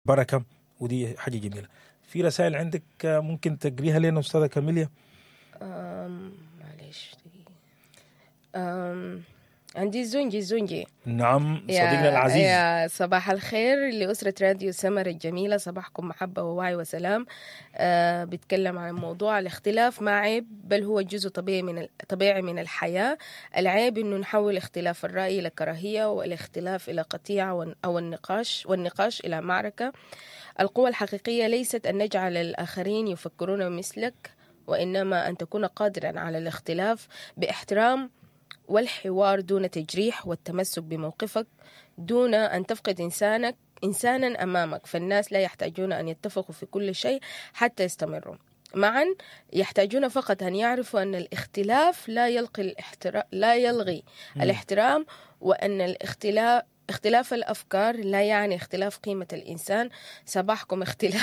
بركه ودي حاجه جميله في رسائل عندك ممكن تقريها لنا استاذه كاميليا أم، معلش دقيقة أم، عندي الزنجي الزنجي نعم يا- صديقنا العزيز يا صباح الخير لأسرة راديو سمر الجميلة صباحكم محبة ووعي وسلام آه بيتكلم عن موضوع الاختلاف ما عيب بل هو جزء طبيعي من ال- طبيعي من الحياة العيب إنه نحول اختلاف الرأي إلى كراهية والاختلاف إلى قطيعة ون- أو النقاش والنقاش إلى معركة القوة الحقيقية ليست أن نجعل الآخرين يفكرون مثلك وإنما أن تكون قادرا على الاختلاف باحترام والحوار دون تجريح والتمسك بموقفك دون أن تفقد إنسانك إنسانا أمامك فالناس لا يحتاجون أن يتفقوا في كل شيء حتى يستمروا معا يحتاجون فقط أن يعرفوا أن الاختلاف لا يلقي الاحترام لا يلغي الاحترام وأن الاختلاف اختلاف الأفكار لا يعني اختلاف قيمة الإنسان صباحكم اختلاف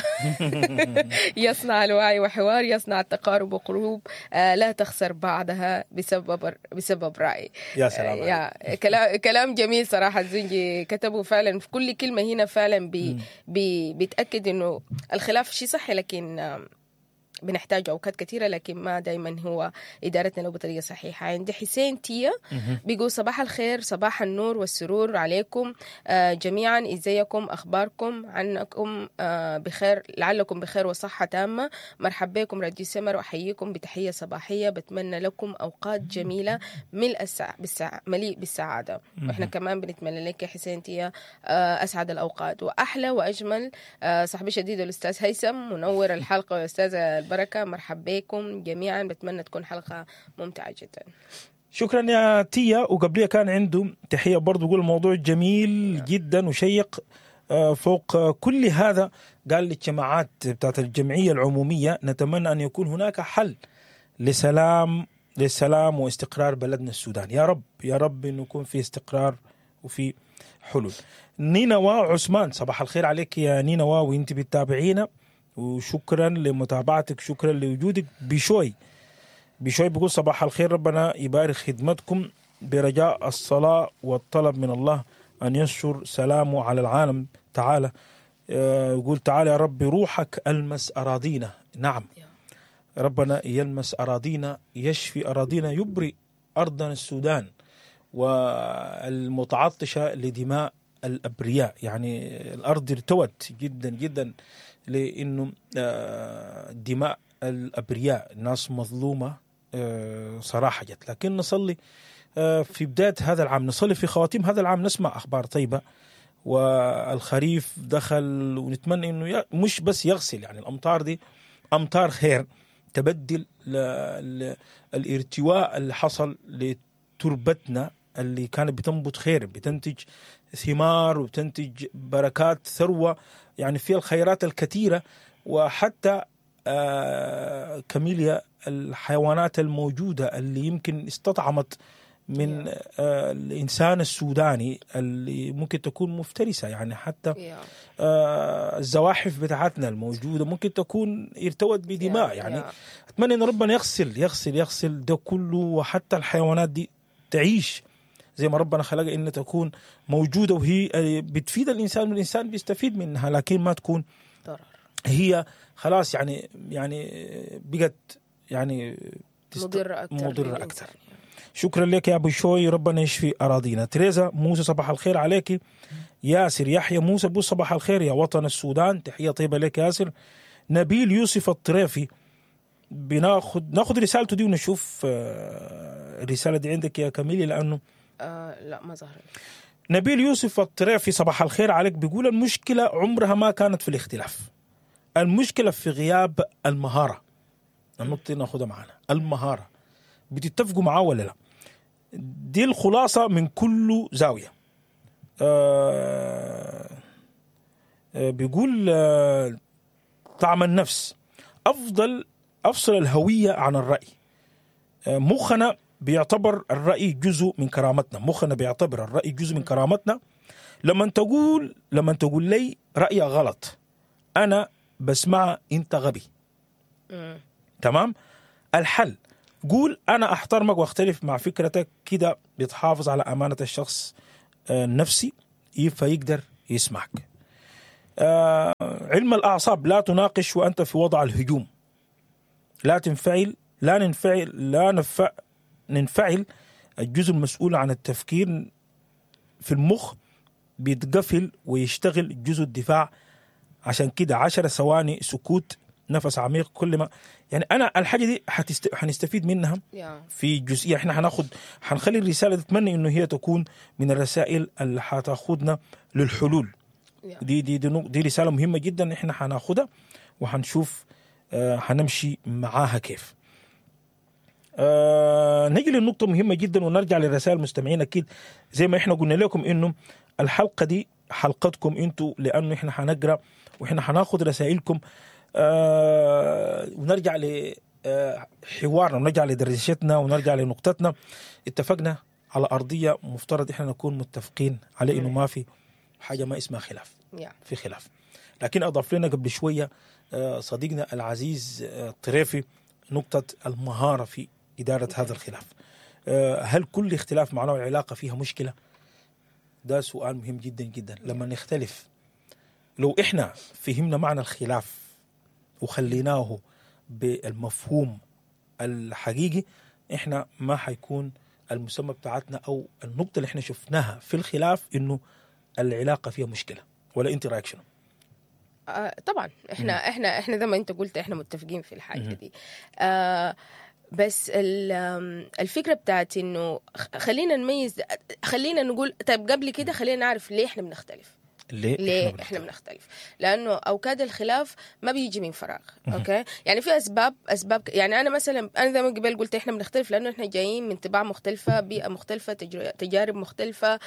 يصنع الوعي وحوار يصنع التقارب وقلوب آه، لا تخسر بعضها بسبب بسبب رأي يا سلام عليك. يا كلام كلام جميل صراحة الزنجي كتبه فعلا في كل كلمة هنا فعلا بي بي بيتأكد إنه الخلاف شيء صحي لكن آم، بنحتاجه أوقات كثيرة لكن ما دائما هو إدارتنا له بطريقة صحيحة عندي حسين تيا بيقول صباح الخير صباح النور والسرور عليكم آه، جميعا ازيكم اخباركم عنكم آه، بخير لعلكم بخير وصحه تامه مرحبا بكم راديو سمر واحييكم بتحيه صباحيه بتمنى لكم اوقات جميله ملء السع... بالسع... مليء بالسعاده واحنا كمان بنتمنى لك يا حسين تيا آه، اسعد الاوقات واحلى واجمل آه، صاحبي شديد الاستاذ هيثم منور الحلقه يا استاذه البركه مرحبا بكم جميعا بتمنى تكون حلقه ممتعه جدا شكرا يا تيا وقبليها كان عنده تحيه برضه يقول الموضوع جميل جدا وشيق آه، فوق آه، كل هذا قال للجماعات بتاعت الجمعيه العموميه نتمنى ان يكون هناك حل لسلام للسلام واستقرار بلدنا السودان يا رب يا رب انه يكون في استقرار وفي حلول نينوى عثمان صباح الخير عليك يا نينوى وانت بتتابعينا وشكرا لمتابعتك شكرا لوجودك بشوي بشوي بيقول صباح الخير ربنا يبارك خدمتكم برجاء الصلاة والطلب من الله أن ينشر سلامه على العالم تعالى آه، يقول تعالى يا رب روحك ألمس أراضينا نعم ربنا يلمس أراضينا يشفي أراضينا يبرئ أرضنا السودان والمتعطشة لدماء الأبرياء يعني الأرض ارتوت جدا جدا لأنه آه، دماء الأبرياء ناس مظلومة آه، صراحة جت لكن نصلي آه، في بداية هذا العام نصلي في خواتيم هذا العام نسمع أخبار طيبة والخريف دخل ونتمنى انه ي- مش بس يغسل يعني الامطار دي امطار خير تبدل ل- ل- الارتواء اللي حصل لتربتنا اللي كانت بتنبت خير بتنتج ثمار وبتنتج بركات ثروه يعني فيها الخيرات الكثيره وحتى آه كميليا الحيوانات الموجوده اللي يمكن استطعمت من آه الانسان السوداني اللي ممكن تكون مفترسه يعني حتى يا آه الزواحف بتاعتنا الموجوده ممكن تكون ارتوت بدماء يا- يعني يا. اتمنى ان ربنا يغسل يغسل يغسل ده كله وحتى الحيوانات دي تعيش زي ما ربنا خلقها ان تكون موجوده وهي آه، بتفيد الانسان والانسان بيستفيد منها لكن ما تكون ضرر هي خلاص يعني يعني بقت يعني تست- مضرة أكثر مضرة للإنسان. أكثر شكرا لك يا ابو شوي ربنا يشفي اراضينا تريزا موسى صباح الخير عليك ياسر يحيى موسى بو صباح الخير يا وطن السودان تحيه طيبه لك ياسر نبيل يوسف الطريفي بناخد ناخد رسالته دي ونشوف آه، الرساله دي عندك يا كميلي لانه آه لا ما ظهرت نبيل يوسف الطريفي صباح الخير عليك بيقول المشكله عمرها ما كانت في الاختلاف المشكله في غياب المهاره النقطه دي ناخدها معانا المهاره بتتفقوا معاه ولا لا دي الخلاصه من كل زاويه آه آه بيقول آه طعم النفس افضل افصل الهويه عن الراي آه مخنا بيعتبر الراي جزء من كرامتنا مخنا بيعتبر الراي جزء من كرامتنا لما تقول لما تقول لي رايك غلط انا بسمع انت غبي مم. تمام الحل قول انا احترمك واختلف مع فكرتك كده بتحافظ على امانه الشخص آه، النفسي فيقدر يسمعك آه، علم الاعصاب لا تناقش وانت في وضع الهجوم لا تنفعل لا ننفعل لا نفع ننفعل الجزء المسؤول عن التفكير في المخ بيتقفل ويشتغل جزء الدفاع عشان كده عشر ثواني سكوت نفس عميق كل ما يعني انا الحاجه دي حتست... حنستفيد منها يا في جزئيه احنا هناخد حنخلي الرساله تتمنى انه هي تكون من الرسائل اللي حتاخدنا للحلول يا دي دي دي, نق- دي رساله مهمه جدا احنا حناخدها وحنشوف آه حنمشي معاها كيف آه نجي للنقطة مهمة جدا ونرجع للرسائل المستمعين أكيد زي ما إحنا قلنا لكم إنه الحلقة دي حلقتكم أنتوا لأنه إحنا حنقرأ وإحنا حناخد رسائلكم آه ونرجع ل آه، حوارنا ونرجع لدرجتنا ونرجع لنقطتنا اتفقنا على أرضية مفترض إحنا نكون متفقين على إنه ما في حاجة ما اسمها خلاف يا في خلاف لكن أضاف لنا قبل شوية آه، صديقنا العزيز آه، الطريفي نقطة المهارة في إدارة هذا الخلاف آه، هل كل اختلاف مع نوع العلاقة فيها مشكلة؟ ده سؤال مهم جدا جدا لما نختلف لو إحنا فهمنا معنى الخلاف وخليناه بالمفهوم الحقيقي إحنا ما حيكون المسمى بتاعتنا أو النقطة اللي إحنا شفناها في الخلاف إنه العلاقة فيها مشكلة ولا أنت رأيك شنو؟ آه طبعا احنا احنا احنا زي ما انت قلت احنا متفقين في الحاجه دي آه بس ال- آم، الفكره بتاعت انه خ- خلينا نميز خلينا نقول طيب قبل كده خلينا نعرف ليه احنا بنختلف ليه, ليه بنختلف؟ احنا بنختلف لانه اوقات الخلاف ما بيجي من فراغ اوكي يعني في اسباب اسباب ك- يعني انا مثلا انا زي ما قبل قلت احنا بنختلف لانه احنا جايين من طباع مختلفه بيئه مختلفه تجر- تجارب مختلفه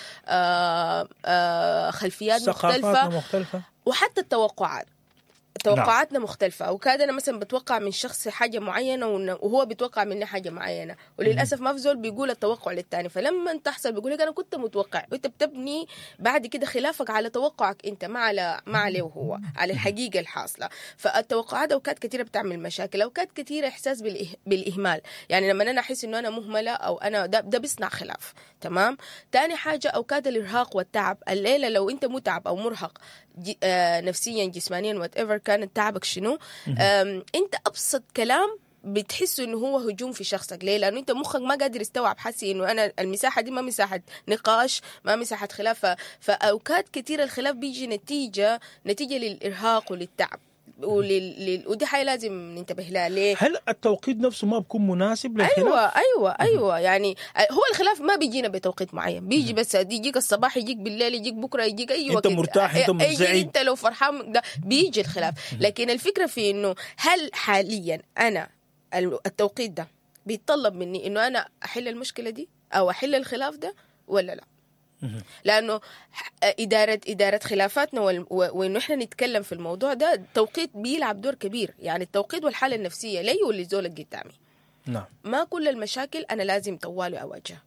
آه آه خلفيات ثقافاتنا مختلفه مختلفة وحتى التوقعات توقعاتنا مختلفة أو كاد أنا مثلا بتوقع من شخص حاجة معينة ون- وهو بيتوقع مني حاجة معينة وللأسف ما في زول بيقول التوقع للتاني فلما تحصل بيقول لك أنا كنت متوقع وأنت بتبني بعد كده خلافك على توقعك أنت ما على ما عليه هو على الحقيقة الحاصلة فالتوقعات أوقات كثيرة بتعمل مشاكل أوقات كثيرة إحساس بالإه... بالإهمال يعني لما أنا أحس إنه أنا مهملة أو أنا ده, ده بيصنع خلاف تمام تاني حاجة أوقات الإرهاق والتعب الليلة لو أنت متعب أو مرهق جي آه نفسيا جسمانيا وات ايفر كانت تعبك شنو آم، انت ابسط كلام بتحس انه هو هجوم في شخصك ليه لانه انت مخك ما قادر يستوعب حسي انه انا المساحه دي ما مساحه نقاش ما مساحه خلاف ف- فاوقات كثير الخلاف بيجي نتيجه نتيجه للارهاق وللتعب ولل... لل... ودي حاجه لازم ننتبه لها ليه هل التوقيت نفسه ما بيكون مناسب للخلاف؟ ايوه ايوه ايوه يعني هو الخلاف ما بيجينا بتوقيت معين بيجي بس يجيك الصباح يجيك بالليل يجيك بكره يجيك اي أنت وقت مرتاح، أنت أي- منزعج. يجي انت لو فرحان ده بيجي الخلاف لكن الفكره في انه هل حاليا انا ال- التوقيت ده بيتطلب مني انه انا احل المشكله دي او احل الخلاف ده ولا لا لانه ح- اداره اداره خلافاتنا وال- و- وانه احنا نتكلم في الموضوع ده التوقيت بيلعب دور كبير يعني التوقيت والحاله النفسيه لي ولزول اللي قدامي نعم ما كل المشاكل انا لازم طوالي اواجهها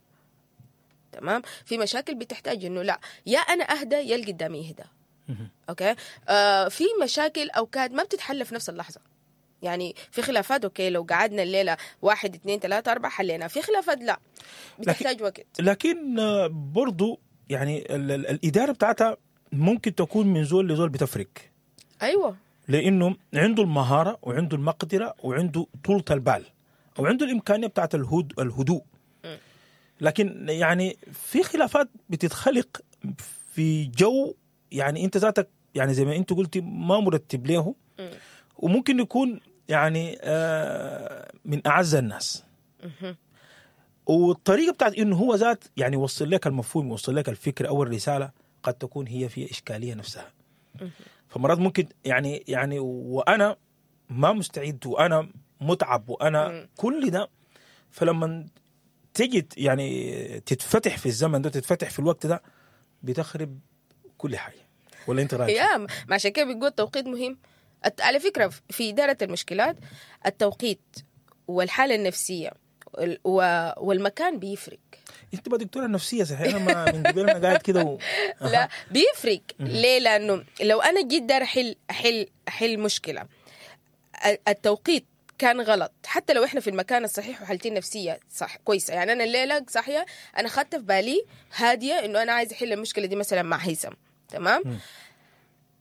تمام في مشاكل بتحتاج انه لا يا انا اهدى يا اللي قدامي يهدى اوكي آه في مشاكل اوقات ما بتتحل في نفس اللحظه يعني في خلافات اوكي لو قعدنا الليله واحد اثنين ثلاثة أربعة حلينا في خلافات لا بتحتاج وقت لكن آه، برضو يعني ال- ال- الإدارة بتاعتها ممكن تكون من زول لزول بتفرق ايوه لأنه عنده المهارة وعنده المقدرة وعنده طولة البال وعنده الإمكانية بتاعت الهد الهدوء لكن يعني في خلافات بتتخلق في جو يعني أنت ذاتك يعني زي ما أنت قلتي ما مرتب له مم. وممكن يكون يعني آه، من أعز الناس مهم. والطريقه بتاعت انه هو ذات يعني يوصل لك المفهوم يوصل لك الفكره او الرساله قد تكون هي فيها اشكاليه نفسها فمرات ممكن يعني يعني وانا ما مستعد وانا متعب وانا مم. كل ده فلما تجي يعني تتفتح في الزمن ده تتفتح في الوقت ده بتخرب كل حاجه ولا انت رايك؟ يا ما عشان كده بيقول التوقيت مهم الت- على فكره في اداره المشكلات التوقيت والحاله النفسيه وال- و- والمكان بيفرق انت بقى دكتوره نفسيه صحيح انا ما من قبل انا قاعد كده و... لا بيفرق ليه لانه لو انا جيت دار احل احل احل مشكله ال- التوقيت كان غلط حتى لو احنا في المكان الصحيح وحالتي النفسيه صح كويسه يعني انا الليله صاحيه انا خدت في بالي هاديه انه انا عايزه احل المشكله دي مثلا مع هيثم تمام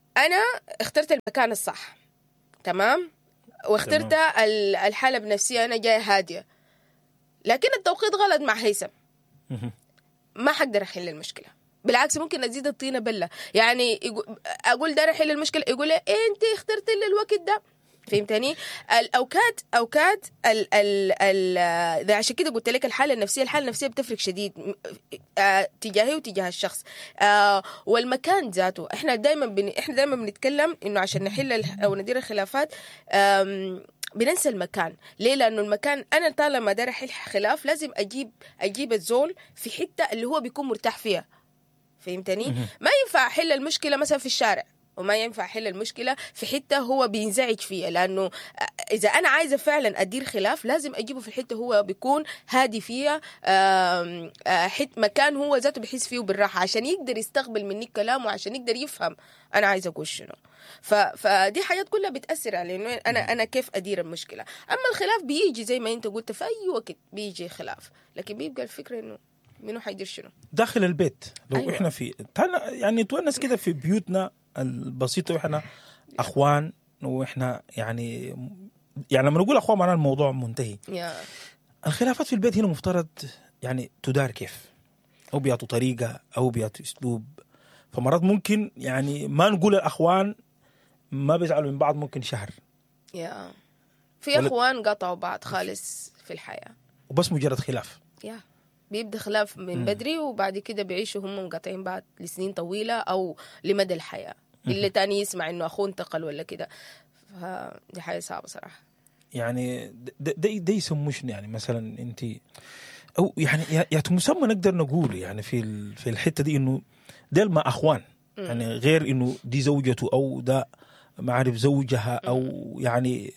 انا اخترت المكان الصح تمام واخترت ال- الحاله بنفسيه انا جايه هاديه لكن التوقيت غلط مع هيثم مهم. ما حقدر احل المشكله بالعكس ممكن ازيد الطينه بله يعني يقو- اقول ده احل المشكله يقول لي إيه انت اخترت لي الوقت ده فهمتني الاوقات اوقات ال ال ال ده عشان كده قلت لك الحاله النفسيه الحاله النفسيه بتفرق شديد م- آه تجاهي وتجاه الشخص آه والمكان ذاته احنا دائما بن... احنا دائما بنتكلم انه عشان نحل ال... او ندير الخلافات آم، بننسى المكان ليه لانه المكان انا طالما داير احل خلاف لازم اجيب اجيب الزول في حته اللي هو بيكون مرتاح فيها فهمتني ما ينفع احل المشكله مثلا في الشارع وما ينفع احل المشكله في حته هو بينزعج فيها لانه اذا انا عايزه فعلا ادير خلاف لازم اجيبه في الحته هو بيكون هادي فيها آم، آه، حت مكان هو ذاته بيحس فيه بالراحه عشان يقدر يستقبل مني كلام وعشان يقدر يفهم انا عايزه اقول شنو ف... فدي حاجات كلها بتاثر على انه انا انا كيف ادير المشكله اما الخلاف بيجي زي ما انت قلت في اي وقت بيجي خلاف لكن بيبقى الفكره انه منو حيدير شنو داخل البيت لو أيوة. أيوة. احنا في تعال يعني نتونس كده في بيوتنا البسيطه واحنا اخوان واحنا يعني يعني لما نقول اخوان معناه الموضوع منتهي يا الخلافات في البيت هنا مفترض يعني تدار كيف او بيعطوا طريقه او بيعطوا اسلوب فمرات ممكن يعني ما نقول الاخوان ما بيزعلوا من بعض ممكن شهر يا في ولا- اخوان قطعوا بعض خالص في الحياه وبس مجرد خلاف يا بيبدا خلاف من بدري وبعد كده بيعيشوا هم منقطعين بعض لسنين طويله او لمدى الحياه اللي تاني يسمع انه اخوه انتقل ولا كده فدي حاجه صعبه صراحه يعني ده ده, ده يسموه شنو يعني مثلا انت او يعني يا يا مسمى نقدر نقول يعني في ال- في الحته دي انه ديل ما اخوان يعني غير انه دي زوجته او ده ما عارف زوجها او يعني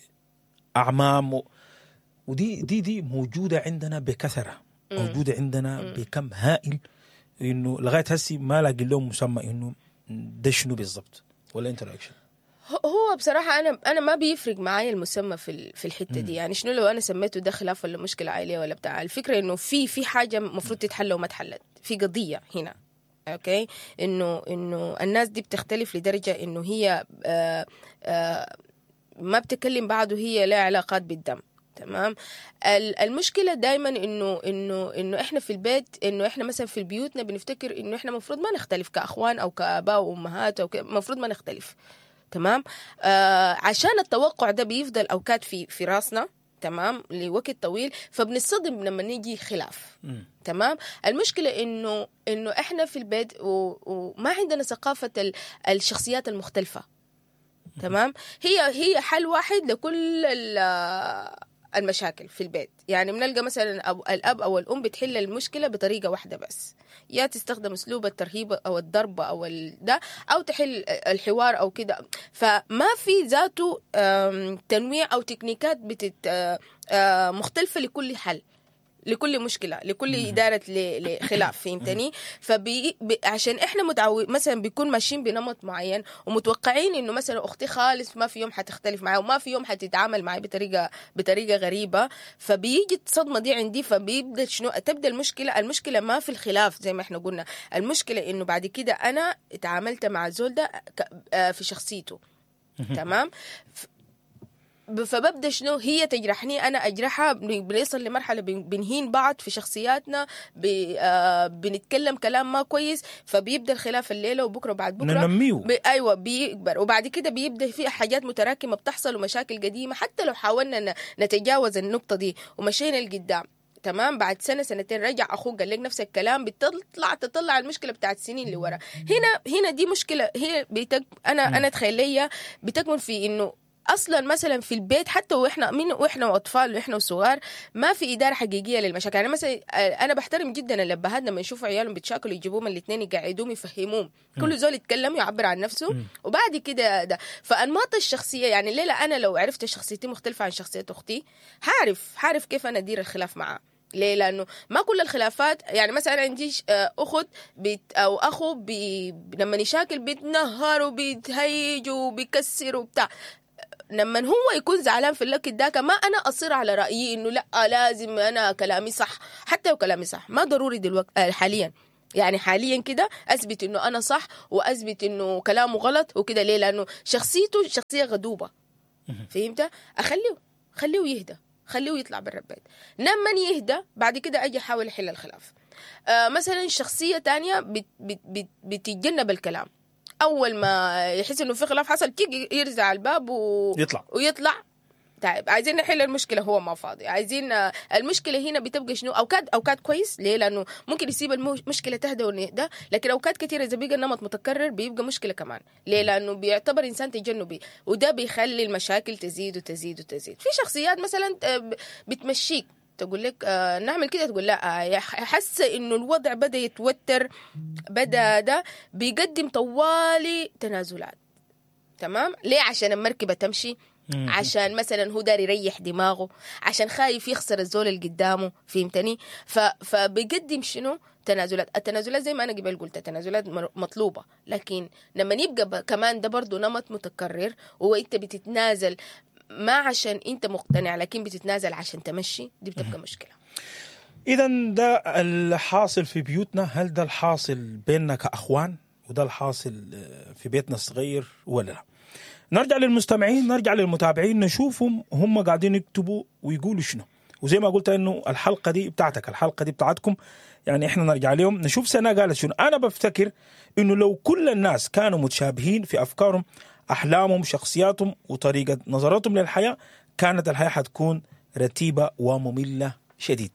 اعمام و- ودي دي دي موجوده عندنا بكثره موجوده عندنا بكم هائل انه لغايه هسي ما لاقي لهم مسمى انه ده شنو بالضبط ولا انت رايك شنو؟ هو بصراحة أنا أنا ما بيفرق معايا المسمى في ال- في الحتة دي يعني شنو لو أنا سميته ده خلاف ولا مشكلة عائلية ولا بتاع الفكرة إنه في في حاجة المفروض تتحل وما اتحلت في قضية هنا اوكي انه انه الناس دي بتختلف لدرجه انه هي آه آه ما بتكلم بعض وهي لها علاقات بالدم تمام ال- المشكله دائما انه انه انه احنا في البيت انه احنا مثلا في بيوتنا بنفتكر انه احنا المفروض ما نختلف كاخوان او كاباء وامهات او المفروض ما نختلف تمام آه عشان التوقع ده بيفضل اوقات في في راسنا تمام لوقت طويل فبنصدم لما نيجي خلاف مم. تمام المشكله انه انه احنا في البيت و- وما عندنا ثقافه ال- الشخصيات المختلفه تمام هي هي حل واحد لكل ال- المشاكل في البيت يعني بنلقى مثلا أب الاب او الام بتحل المشكله بطريقه واحده بس يا تستخدم اسلوب الترهيب او الضرب او ال- ده او تحل الحوار او كده فما في ذاته آم، تنويع او تكنيكات بتت آه، آه، مختلفه لكل حل لكل مشكله لكل اداره ل- لخلاف فهمتني فبي ب- عشان احنا متعود مثلا بيكون ماشيين بنمط معين ومتوقعين انه مثلا اختي خالص ما في يوم حتختلف معي وما في يوم حتتعامل معي بطريقه بطريقه غريبه فبيجي الصدمه دي عندي فبيبدا شنو تبدا المشكله المشكله ما في الخلاف زي ما احنا قلنا المشكله انه بعد كده انا تعاملت مع الزول ده ك- آه، في شخصيته تمام ف- فببدا شنو هي تجرحني انا اجرحها بن- بنوصل لمرحله بن- بنهين بعض في شخصياتنا ب- آه، بنتكلم كلام ما كويس فبيبدا الخلاف الليله وبكره بعد بكره ننميه ب... ايوه بيكبر وبعد كده بيبدا في حاجات متراكمه بتحصل ومشاكل قديمه حتى لو حاولنا ن... نتجاوز النقطه دي ومشينا لقدام تمام بعد سنه سنتين رجع اخوك قال لك نفس الكلام بتطلع تطلع المشكله بتاعت السنين اللي ورا هنا هنا دي مشكله هي بتك... انا انا اتخيل لي بتكمن في انه اصلا مثلا في البيت حتى واحنا من واحنا اطفال واحنا صغار ما في اداره حقيقيه للمشاكل يعني مثلا آه، انا بحترم جدا الابهات لما يشوفوا عيالهم بيتشاكلوا يجيبوهم الاثنين يقعدوهم يفهموهم كل زول يتكلم يعبر عن نفسه وبعد كده ده فانماط الشخصيه يعني الليله انا لو عرفت شخصيتي مختلفه عن شخصيه اختي هعرف هعرف كيف انا ادير الخلاف معاه ليه؟ لانه ما كل الخلافات يعني مثلا عندي ش- آه، اخت بيت او اخو بي لما يشاكل بيتنهر وبيتهيج وبيكسر وبتاع لما هو يكون زعلان في الوقت داك ما انا اصر على رايي انه لا لازم انا كلامي صح حتى لو كلامي صح ما ضروري دلوقتي آه، حاليا يعني حاليا كده اثبت انه انا صح واثبت انه كلامه غلط وكده ليه لانه شخصيته شخصيه غضوبه فهمت اخليه خليه يهدى خليه يطلع برا البيت لما يهدى بعد كده اجي احاول احل الخلاف آه مثلا شخصيه تانية بت بت بت بتتجنب الكلام اول ما يحس انه في خلاف حصل كيك يرزع الباب و... يطلع ويطلع طيب عايزين نحل المشكله هو ما فاضي عايزين آه، المشكله هنا بتبقى شنو اوقات اوقات كويس ليه لانه ممكن يسيب المشكله تهدى ونهدى لكن اوقات كثيره اذا بقى النمط متكرر بيبقى مشكله كمان ليه لانه بيعتبر انسان تجنبي وده بيخلي المشاكل تزيد وتزيد وتزيد في شخصيات مثلا آه، ب- بتمشيك تقول لك آه نعمل كده تقول لا آه حاسه انه الوضع بدا يتوتر بدا ده بيقدم طوالي تنازلات تمام ليه عشان المركبه تمشي مم. عشان مثلا هو داري يريح دماغه عشان خايف يخسر الزول اللي قدامه فهمتني ف... فبيقدم شنو تنازلات التنازلات زي ما انا قبل قلت التنازلات مر- مطلوبه لكن لما يبقى ب... كمان ده برضه نمط متكرر وانت بتتنازل ما عشان انت مقتنع لكن بتتنازل عشان تمشي دي بتبقى مشكله اذا ده الحاصل في بيوتنا هل ده الحاصل بيننا كاخوان وده الحاصل آه، في بيتنا الصغير ولا لا نرجع للمستمعين نرجع للمتابعين نشوفهم هم قاعدين يكتبوا ويقولوا شنو وزي ما قلت انه الحلقه دي بتاعتك الحلقه دي بتاعتكم يعني احنا نرجع لهم نشوف سنه قالت شنو انا بفتكر انه لو كل الناس كانوا متشابهين في افكارهم احلامهم شخصياتهم وطريقه نظرتهم للحياه كانت الحياه حتكون رتيبه وممله شديد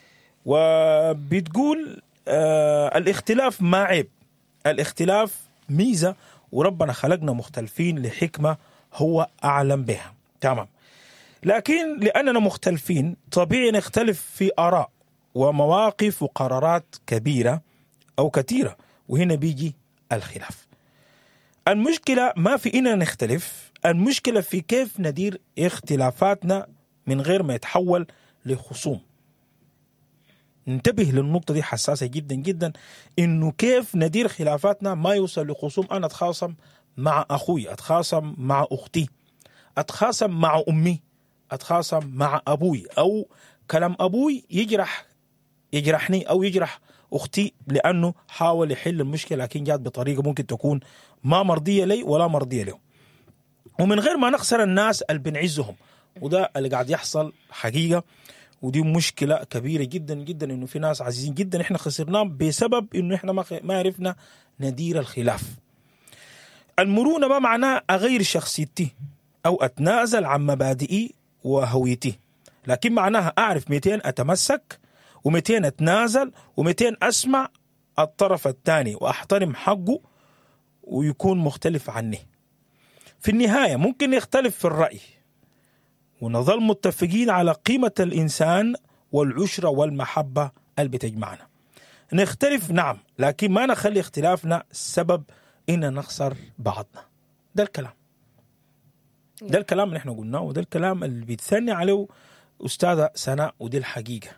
وبتقول آه الاختلاف ما عيب الاختلاف ميزة وربنا خلقنا مختلفين لحكمة هو أعلم بها تمام لكن لأننا مختلفين طبيعي نختلف في آراء ومواقف وقرارات كبيرة أو كثيرة وهنا بيجي الخلاف المشكلة ما في إننا نختلف المشكلة في كيف ندير اختلافاتنا من غير ما يتحول لخصوم ننتبه للنقطة دي حساسة جدا جدا انه كيف ندير خلافاتنا ما يوصل لخصوم انا اتخاصم مع اخوي اتخاصم مع اختي اتخاصم مع امي اتخاصم مع ابوي او كلام ابوي يجرح يجرحني او يجرح اختي لانه حاول يحل المشكله لكن جات بطريقه ممكن تكون ما مرضيه لي ولا مرضيه له ومن غير ما نخسر الناس اللي بنعزهم وده اللي قاعد يحصل حقيقه ودي مشكله كبيره جدا جدا انه في ناس عزيزين جدا احنا خسرناهم بسبب انه احنا ما خ- ما عرفنا ندير الخلاف المرونه ما معناه اغير شخصيتي او اتنازل عن مبادئي وهويتي لكن معناها اعرف 200 اتمسك و200 اتنازل و200 اسمع الطرف الثاني واحترم حقه ويكون مختلف عني في النهايه ممكن يختلف في الراي ونظل متفقين على قيمة الإنسان والعشرة والمحبة اللي بتجمعنا نختلف نعم لكن ما نخلي اختلافنا سبب إن نخسر بعضنا ده الكلام ده الكلام اللي احنا قلناه وده الكلام اللي بيتثني عليه أستاذة سناء ودي الحقيقة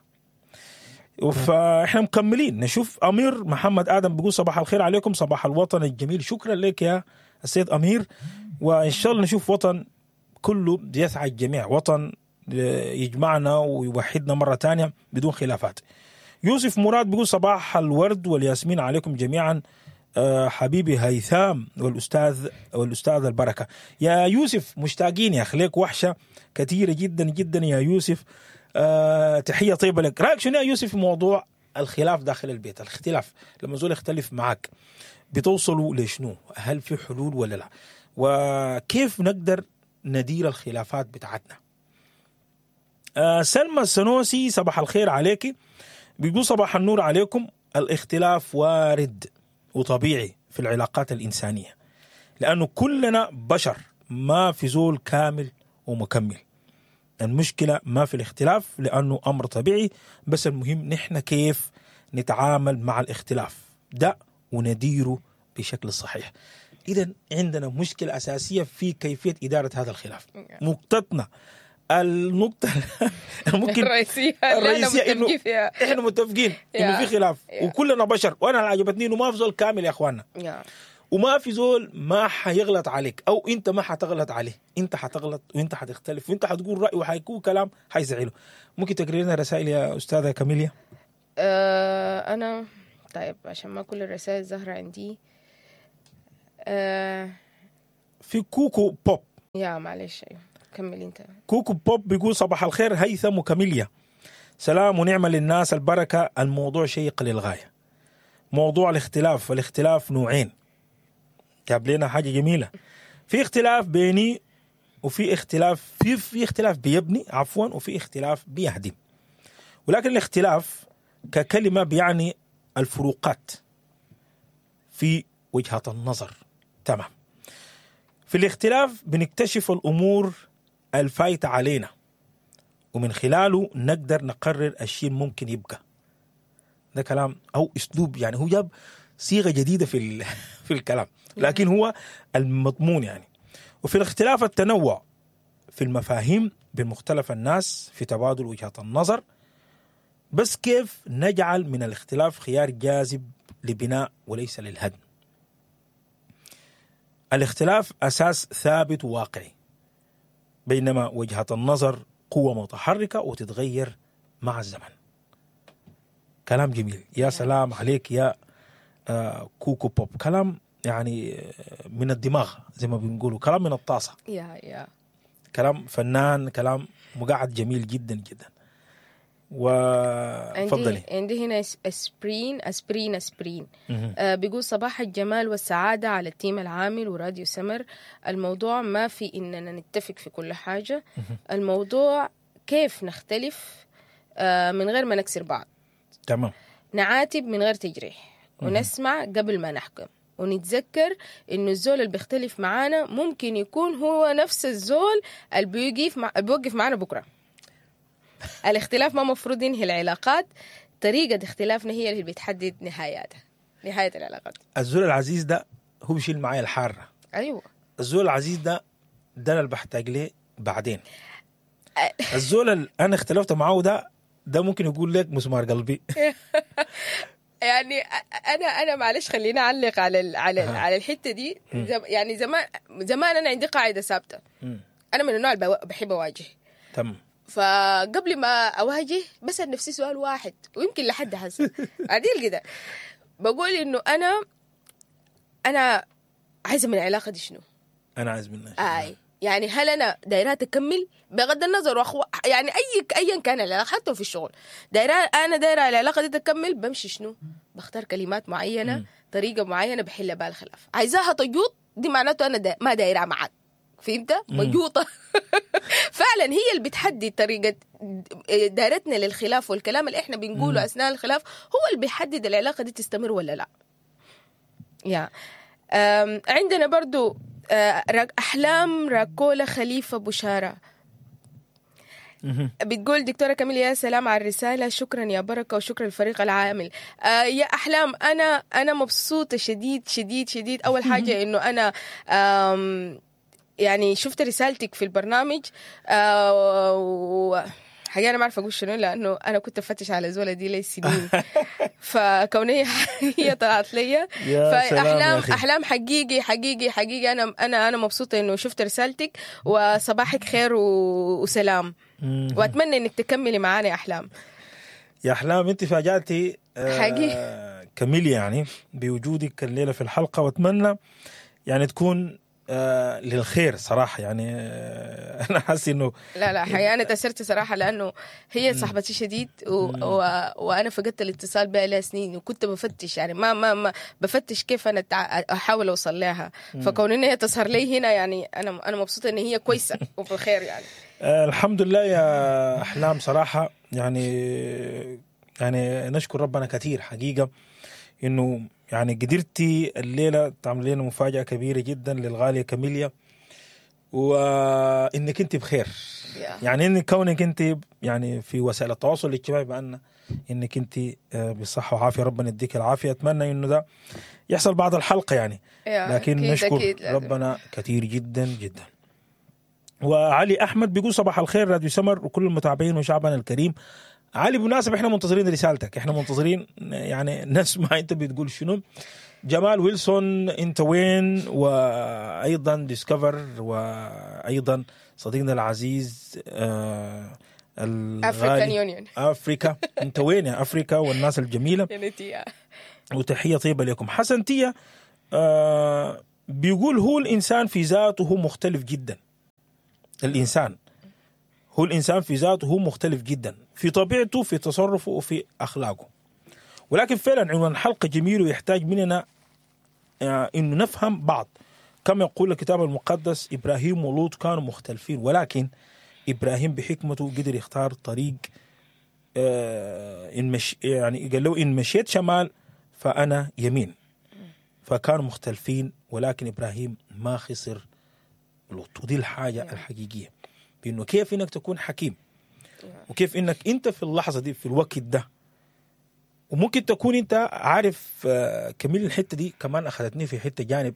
فاحنا مكملين نشوف امير محمد ادم بيقول صباح الخير عليكم صباح الوطن الجميل شكرا لك يا السيد امير وان شاء الله نشوف وطن كله يسعى الجميع وطن يجمعنا ويوحدنا مرة تانية بدون خلافات يوسف مراد بيقول صباح الورد والياسمين عليكم جميعا آه، حبيبي هيثام والأستاذ والأستاذ البركة يا يوسف مشتاقين يا أخي ليك وحشة كثيرة جدا جدا يا يوسف آه، تحية طيبة لك رأيك شنو يا يوسف في موضوع الخلاف داخل البيت الاختلاف لما زول يختلف معك بتوصلوا لشنو هل في حلول ولا لا وكيف نقدر ندير الخلافات بتاعتنا آه سلمى السنوسي صباح الخير عليك بيقول صباح النور عليكم الاختلاف وارد وطبيعي في العلاقات الإنسانية لأنه كلنا بشر ما في زول كامل ومكمل المشكلة ما في الاختلاف لأنه أمر طبيعي بس المهم نحن كيف نتعامل مع الاختلاف ده ونديره بشكل صحيح إذا عندنا مشكلة أساسية في كيفية إدارة هذا الخلاف نقطتنا النقطة ممكن الرئيسية الرئيسية اللي إنه احنا فيها احنا متفقين انه يا. في خلاف يا. وكلنا بشر وانا اللي عجبتني انه ما في زول كامل يا اخواننا يا. وما في زول ما حيغلط عليك او انت ما حتغلط عليه انت حتغلط وانت حتختلف وانت حتقول راي وحيكون كلام حيزعله ممكن تقري لنا رسائل يا استاذه كاميليا آه، أنا طيب عشان ما كل الرسائل ظاهرة عندي آه في كوكو بوب يا معلش أيوه كمل أنت كوكو بوب بيقول صباح الخير هيثم وكاميليا سلام ونعمة للناس البركة الموضوع شيق للغاية موضوع الاختلاف والاختلاف نوعين جاب لنا حاجة جميلة في اختلاف بيني وفي اختلاف في في اختلاف بيبني عفوا وفي اختلاف بيهدم ولكن الاختلاف ككلمة بيعني الفروقات في وجهة النظر تمام في الاختلاف بنكتشف الأمور الفايتة علينا ومن خلاله نقدر نقرر الشيء ممكن يبقى ده كلام أو أسلوب يعني هو جاب صيغة جديدة في ال- في الكلام لكن هو المضمون يعني وفي الاختلاف التنوع في المفاهيم بين مختلف الناس في تبادل وجهات النظر بس كيف نجعل من الاختلاف خيار جاذب لبناء وليس للهدم الاختلاف أساس ثابت وواقعي بينما وجهة النظر قوة متحركة وتتغير مع الزمن كلام جميل يا سلام عليك يا آه، كوكو بوب كلام يعني آه، من الدماغ زي ما بنقولوا كلام من الطاسة يا يا كلام فنان كلام مقعد جميل جدا جدا وفضلي عندي عندي هنا اس- اسبرين اسبرين اسبرين مهم. آه بيقول صباح الجمال والسعادة على التيم العامل وراديو سمر الموضوع ما في إننا نتفق في كل حاجة الموضوع كيف نختلف آه من غير ما نكسر بعض تمام نعاتب من غير تجريح ونسمع قبل ما نحكم ونتذكر انه الزول اللي بيختلف معانا ممكن يكون هو نفس الزول اللي بيوقف مع... اللي بيوقف معانا بكره الاختلاف ما مفروض ينهي العلاقات طريقة اختلافنا هي اللي بتحدد نهاياتها نهاية العلاقات الزول العزيز ده هو بيشيل معايا الحارة أيوة الزول العزيز ده ده أنا اللي بحتاج ليه بعدين الزول اللي انا اختلفت معاه ده ده ممكن يقول لك مسمار قلبي يعني أ- انا انا معلش خليني اعلق على ال على ال أها. على الحته دي زم يعني زمان زمان انا عندي قاعده ثابته مم. انا من النوع اللي بوا- بحب اواجه تمام فقبل ما اواجه بسال نفسي سؤال واحد ويمكن لحد هسه عديل كده بقول انه انا انا عايزه من العلاقه دي شنو؟ انا عايز منك اي يعني هل انا دايرات اكمل بغض النظر وأخو... يعني اي ايا كان العلاقه حتى في الشغل دايره انا دايره العلاقه دي تكمل بمشي شنو بختار كلمات معينه مم. طريقه معينه بحل بها الخلاف عايزاها تجوط دي معناته انا دا... ما دايره معك فهمت مجوطه فعلا هي اللي بتحدد طريقه دايرتنا للخلاف والكلام اللي احنا بنقوله اثناء الخلاف هو اللي بيحدد العلاقه دي تستمر ولا لا يا أم، عندنا برضو آه، راك- أحلام راكولا خليفة بشارة مهم. بتقول دكتورة كامل يا سلام على الرسالة شكرا يا بركة وشكرا للفريق العامل آه يا أحلام أنا أنا مبسوطة شديد شديد شديد أول حاجة إنه أنا آم يعني شفت رسالتك في البرنامج آه و حقيقة أنا ما أعرف أقول شنو لأنه أنا كنت أفتش على زولة دي لي سنين فكونها هي طلعت لي يا سلام يا فاحلام أخي. احلام حقيقي حقيقي حقيقي انا انا انا مبسوطه انه شفت رسالتك وصباحك خير و... وسلام مم. واتمنى انك تكملي معانا يا احلام يا احلام انت فاجاتي حقيقي. آه كميل يعني بوجودك الليله في الحلقه واتمنى يعني تكون آه للخير صراحه يعني آه انا حاسس انه لا لا حقيقة انا تاثرت صراحه لانه هي صاحبتي شديد و... و... وانا فقدت الاتصال بها لها سنين وكنت بفتش يعني ما ما, ما بفتش كيف انا تع... احاول اوصل لها فكون ان هي تظهر لي هنا يعني انا انا مبسوطه ان هي كويسه وبخير يعني آه الحمد لله يا احلام صراحه يعني يعني نشكر ربنا كثير حقيقه انه يعني قدرتي الليله تعمل لنا مفاجاه كبيره جدا للغاليه كاميليا وانك انت بخير يا. يعني انك كونك انت يعني في وسائل التواصل الاجتماعي بان انك انت آه، بصحه وعافيه ربنا يديك العافيه اتمنى انه ده يحصل بعد الحلقه يعني يا، لكن أكيد- نشكر أكيد لازم. ربنا كثير جدا جدا وعلي احمد بيقول صباح الخير راديو سمر وكل المتابعين وشعبنا الكريم علي بالمناسبه احنا منتظرين رسالتك احنا منتظرين يعني نسمع انت بتقول شنو جمال ويلسون انت وين وايضا ديسكفر وايضا صديقنا العزيز آه افريكان الغالي يونيون افريكا انت وين يا افريكا والناس الجميله يونيتي وتحية طيبة لكم حسن تيا آه بيقول هو الإنسان في ذاته مختلف جدا الإنسان هو الإنسان في ذاته هو مختلف جدا في طبيعته في تصرفه وفي أخلاقه ولكن فعلا عنوان الحلقة جميل ويحتاج مننا آه إنه نفهم بعض كما يقول الكتاب المقدس إبراهيم ولوط كانوا مختلفين ولكن إبراهيم بحكمته قدر يختار طريق آه إن مش يعني قال له إن مشيت شمال فأنا يمين فكانوا مختلفين ولكن إبراهيم ما خسر لوط ودي الحاجة الحقيقية بأنه كيف إنك تكون حكيم وكيف إنك أنت في اللحظة دي في الوقت ده وممكن تكون أنت عارف آه كميل الحتة دي كمان أخذتني في حتة جانب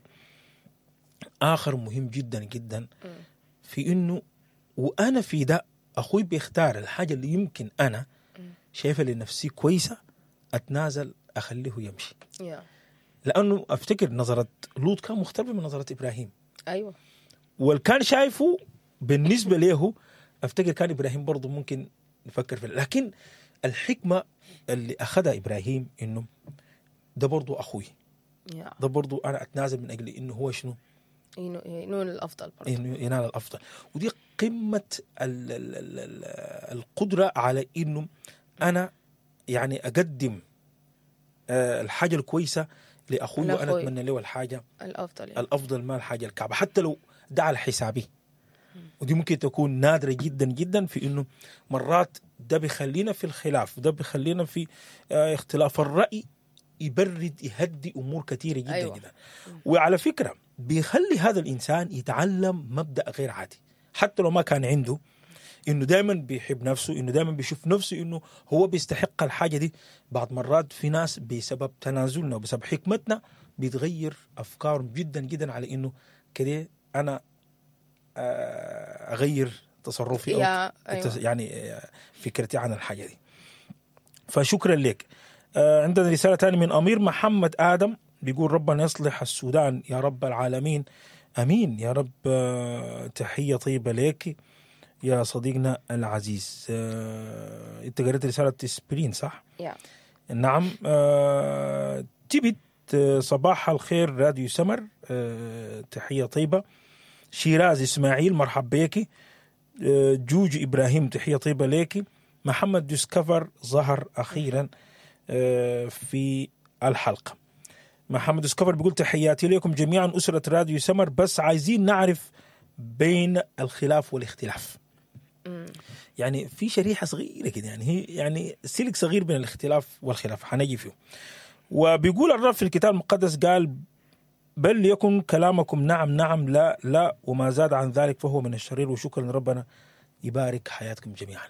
آخر مهم جدا جدا في إنه وأنا في ده أخوي بيختار الحاجة اللي يمكن أنا شايفها لنفسي كويسة أتنازل أخليه يمشي يا لانه افتكر نظره لوط كان مختلفه من نظره ابراهيم ايوه واللي كان شايفه بالنسبه له افتكر كان ابراهيم برضه ممكن يفكر في لكن الحكمه اللي اخذها ابراهيم انه ده برضه اخوي يا ده برضه انا اتنازل من اجل انه هو شنو ينو- ينون الافضل برضه انه ينال الافضل ودي قمه ال ال ال ال القدره على انه انا يعني اقدم آه، الحاجه الكويسه لاخوي وانا لأخوي. اتمنى له الحاجه الافضل يعني. الافضل ما الحاجه الكعبه حتى لو ده على حسابي ودي ممكن تكون نادره جدا جدا في انه مرات ده بيخلينا في الخلاف وده بيخلينا في آه، اختلاف الراي يبرد يهدي امور كثيره جدا أيوة. أيوة. جدا وعلى فكره بيخلي هذا الانسان يتعلم مبدا غير عادي حتى لو ما كان عنده انه دائما بيحب نفسه انه دائما بيشوف نفسه انه هو بيستحق الحاجه دي بعض مرات في ناس بسبب تنازلنا وبسبب حكمتنا بيتغير افكارهم جدا جدا على انه كده انا آه، اغير تصرفي او يا التس- ايوه يعني آه، فكرتي عن الحاجه دي فشكرا لك آه، عندنا رساله ثانيه من امير محمد ادم بيقول ربنا يصلح السودان يا رب العالمين امين يا رب آه، تحيه طيبه لك يا صديقنا العزيز آه، انت قريت رساله سبرين صح؟ يا نعم آه، تبت آه، صباح الخير راديو سمر آه، تحية طيبة شيراز إسماعيل مرحب بيكي آه، جوج إبراهيم تحية طيبة ليكي محمد ديسكفر ظهر أخيرا آه، في الحلقة محمد ديسكفر بيقول تحياتي لكم جميعا أسرة راديو سمر بس عايزين نعرف بين الخلاف والاختلاف مم. يعني في شريحه صغيره كده يعني هي يعني سلك صغير بين الاختلاف والخلاف حنجي فيه وبيقول الرب في الكتاب المقدس قال بل يكن كلامكم نعم نعم لا لا وما زاد عن ذلك فهو من الشرير وشكرا ربنا يبارك حياتكم جميعا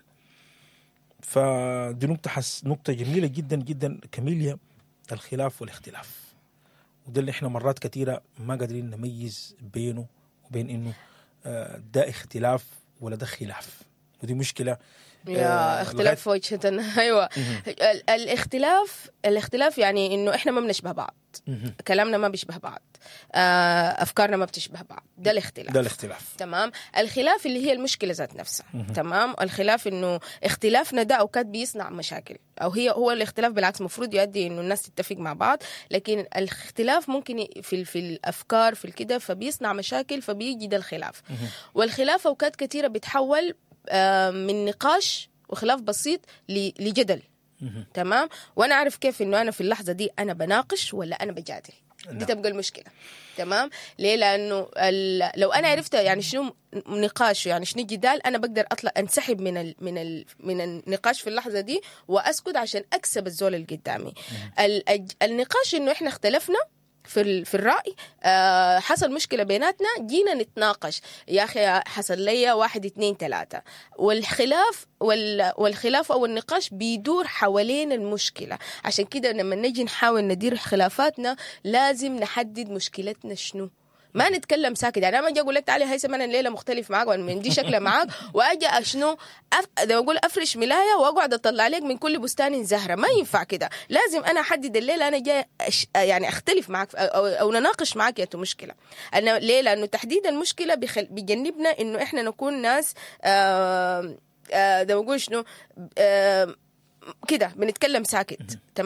فدي نقطة حس نقطة جميلة جدا جدا كميليا الخلاف والاختلاف وده اللي احنا مرات كثيرة ما قادرين نميز بينه وبين انه آه، ده اختلاف ولا ده خلاف ودي مشكلة يا آه، اختلاف في وجهة ايوه ال- الاختلاف الاختلاف يعني انه احنا ما بنشبه بعض مهم. كلامنا ما بيشبه بعض آه، افكارنا ما بتشبه بعض ده الاختلاف ده الاختلاف تمام الخلاف اللي هي المشكله ذات نفسها تمام الخلاف انه اختلافنا ده اوقات بيصنع مشاكل او هي هو الاختلاف بالعكس المفروض يؤدي انه الناس تتفق مع بعض لكن الاختلاف ممكن ي- في ال- في الافكار في الكده فبيصنع مشاكل فبيجي ده الخلاف والخلاف اوقات كثيره بيتحول آه، من نقاش وخلاف بسيط ل- لجدل مهم. تمام وانا اعرف كيف انه انا في اللحظه دي انا بناقش ولا انا بجادل دي نعم. تبقى المشكله تمام ليه لانه ال... لو انا عرفت يعني شنو نقاش يعني شنو جدال انا بقدر اطلع انسحب من ال... من ال... من النقاش في اللحظه دي واسكت عشان اكسب الزول اللي قدامي ال... الج- النقاش انه احنا اختلفنا في ال... في الراي آه حصل مشكله بيناتنا جينا نتناقش يا اخي حصل لي واحد اتنين تلاته والخلاف وال... والخلاف او النقاش بيدور حوالين المشكله عشان كده لما نجي نحاول ندير خلافاتنا لازم نحدد مشكلتنا شنو ما نتكلم ساكت يعني انا ما اجي اقول لك تعالي هيثم انا الليله مختلف معاك وانا من دي شكله معاك واجي اشنو أف... زي ما اقول افرش ملايه واقعد اطلع لك من كل بستان زهره ما ينفع كده لازم انا احدد الليله انا جاي أش... يعني اختلف معاك او, أو نناقش معاك يا مشكله انا ليه لانه تحديد المشكله بيخل... بيجنبنا انه احنا نكون ناس آه... آه... زي ما اقول شنو آه... كده بنتكلم ساكت تمام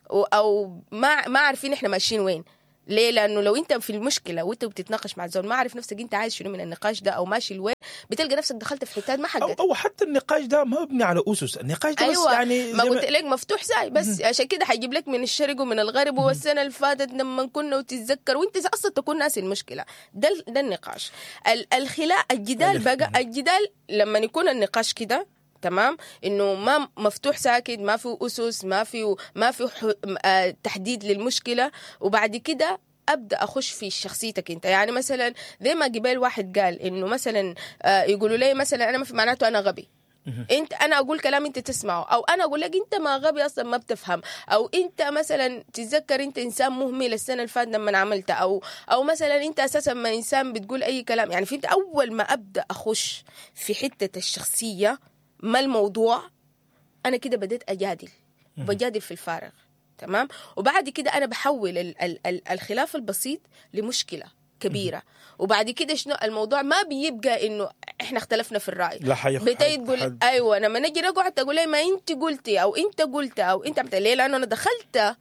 و- او ما ما عارفين احنا ماشيين وين ليه؟ لانه لو انت في المشكله وانت بتتناقش مع الزول ما عارف نفسك انت عايز شنو من النقاش ده او ماشي لوين بتلقى نفسك دخلت في حتات ما او حقك او حتى النقاش ده ما مبني على اسس النقاش ده بس ايوه يعني ما زي قلت لك مفتوح زي بس عشان كده حيجيب لك من الشرق ومن الغرب والسنه اللي فاتت لما كنا وتتذكر وانت اصلا تكون ناسي المشكله ده ال- ده النقاش ال- الخلاف الجدال بقى الجدال لما يكون النقاش كده تمام انه ما مفتوح ساكت ما في اسس ما في ما في ح- آه، تحديد للمشكله وبعد كده ابدا اخش في شخصيتك انت يعني مثلا زي ما قبل واحد قال انه مثلا آه، يقولوا لي مثلا انا ما في معناته انا غبي انت انا اقول كلام انت تسمعه او انا اقول لك انت ما غبي اصلا ما بتفهم او انت مثلا تتذكر انت انسان مهمل السنه اللي فاتت لما عملت او او مثلا انت اساسا ما انسان بتقول اي كلام يعني فهمت اول ما ابدا اخش في حته الشخصيه ما الموضوع انا كده بديت اجادل بجادل في الفارغ تمام وبعد كده انا بحول ال ال ال الخلاف البسيط لمشكله كبيره وبعد كده شنو الموضوع ما بيبقى انه احنا اختلفنا في الراي لا حيخ بتيجي تقول ايوه لما نجي نقعد تقول لي ما انت قلتي او انت قلت او انت عملت ليه لانه انا دخلت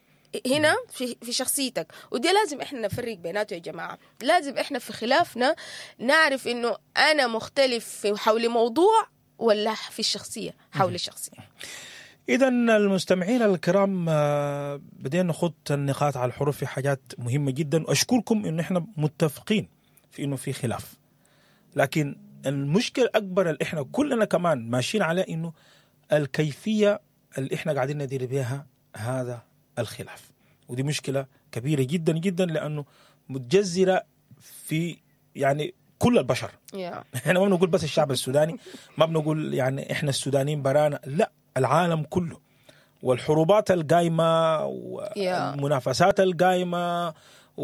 هنا في في شخصيتك ودي لازم احنا نفرق بيناته يا جماعه لازم احنا في خلافنا نعرف انه انا مختلف في حول موضوع ولا في الشخصيه حول الشخصيه اذا المستمعين الكرام آه، بدينا نخوض النقاط على الحروف في حاجات مهمه جدا واشكركم انه احنا متفقين في انه في خلاف لكن المشكله الاكبر اللي احنا كلنا كمان ماشيين عليه انه الكيفيه اللي احنا قاعدين ندير بها هذا الخلاف ودي مشكله كبيره جدا جدا لانه متجذره في يعني كل البشر يا احنا ما بنقول بس الشعب السوداني ما بنقول يعني احنا السودانيين برانا لا العالم كله والحروبات القايمه والمنافسات القايمه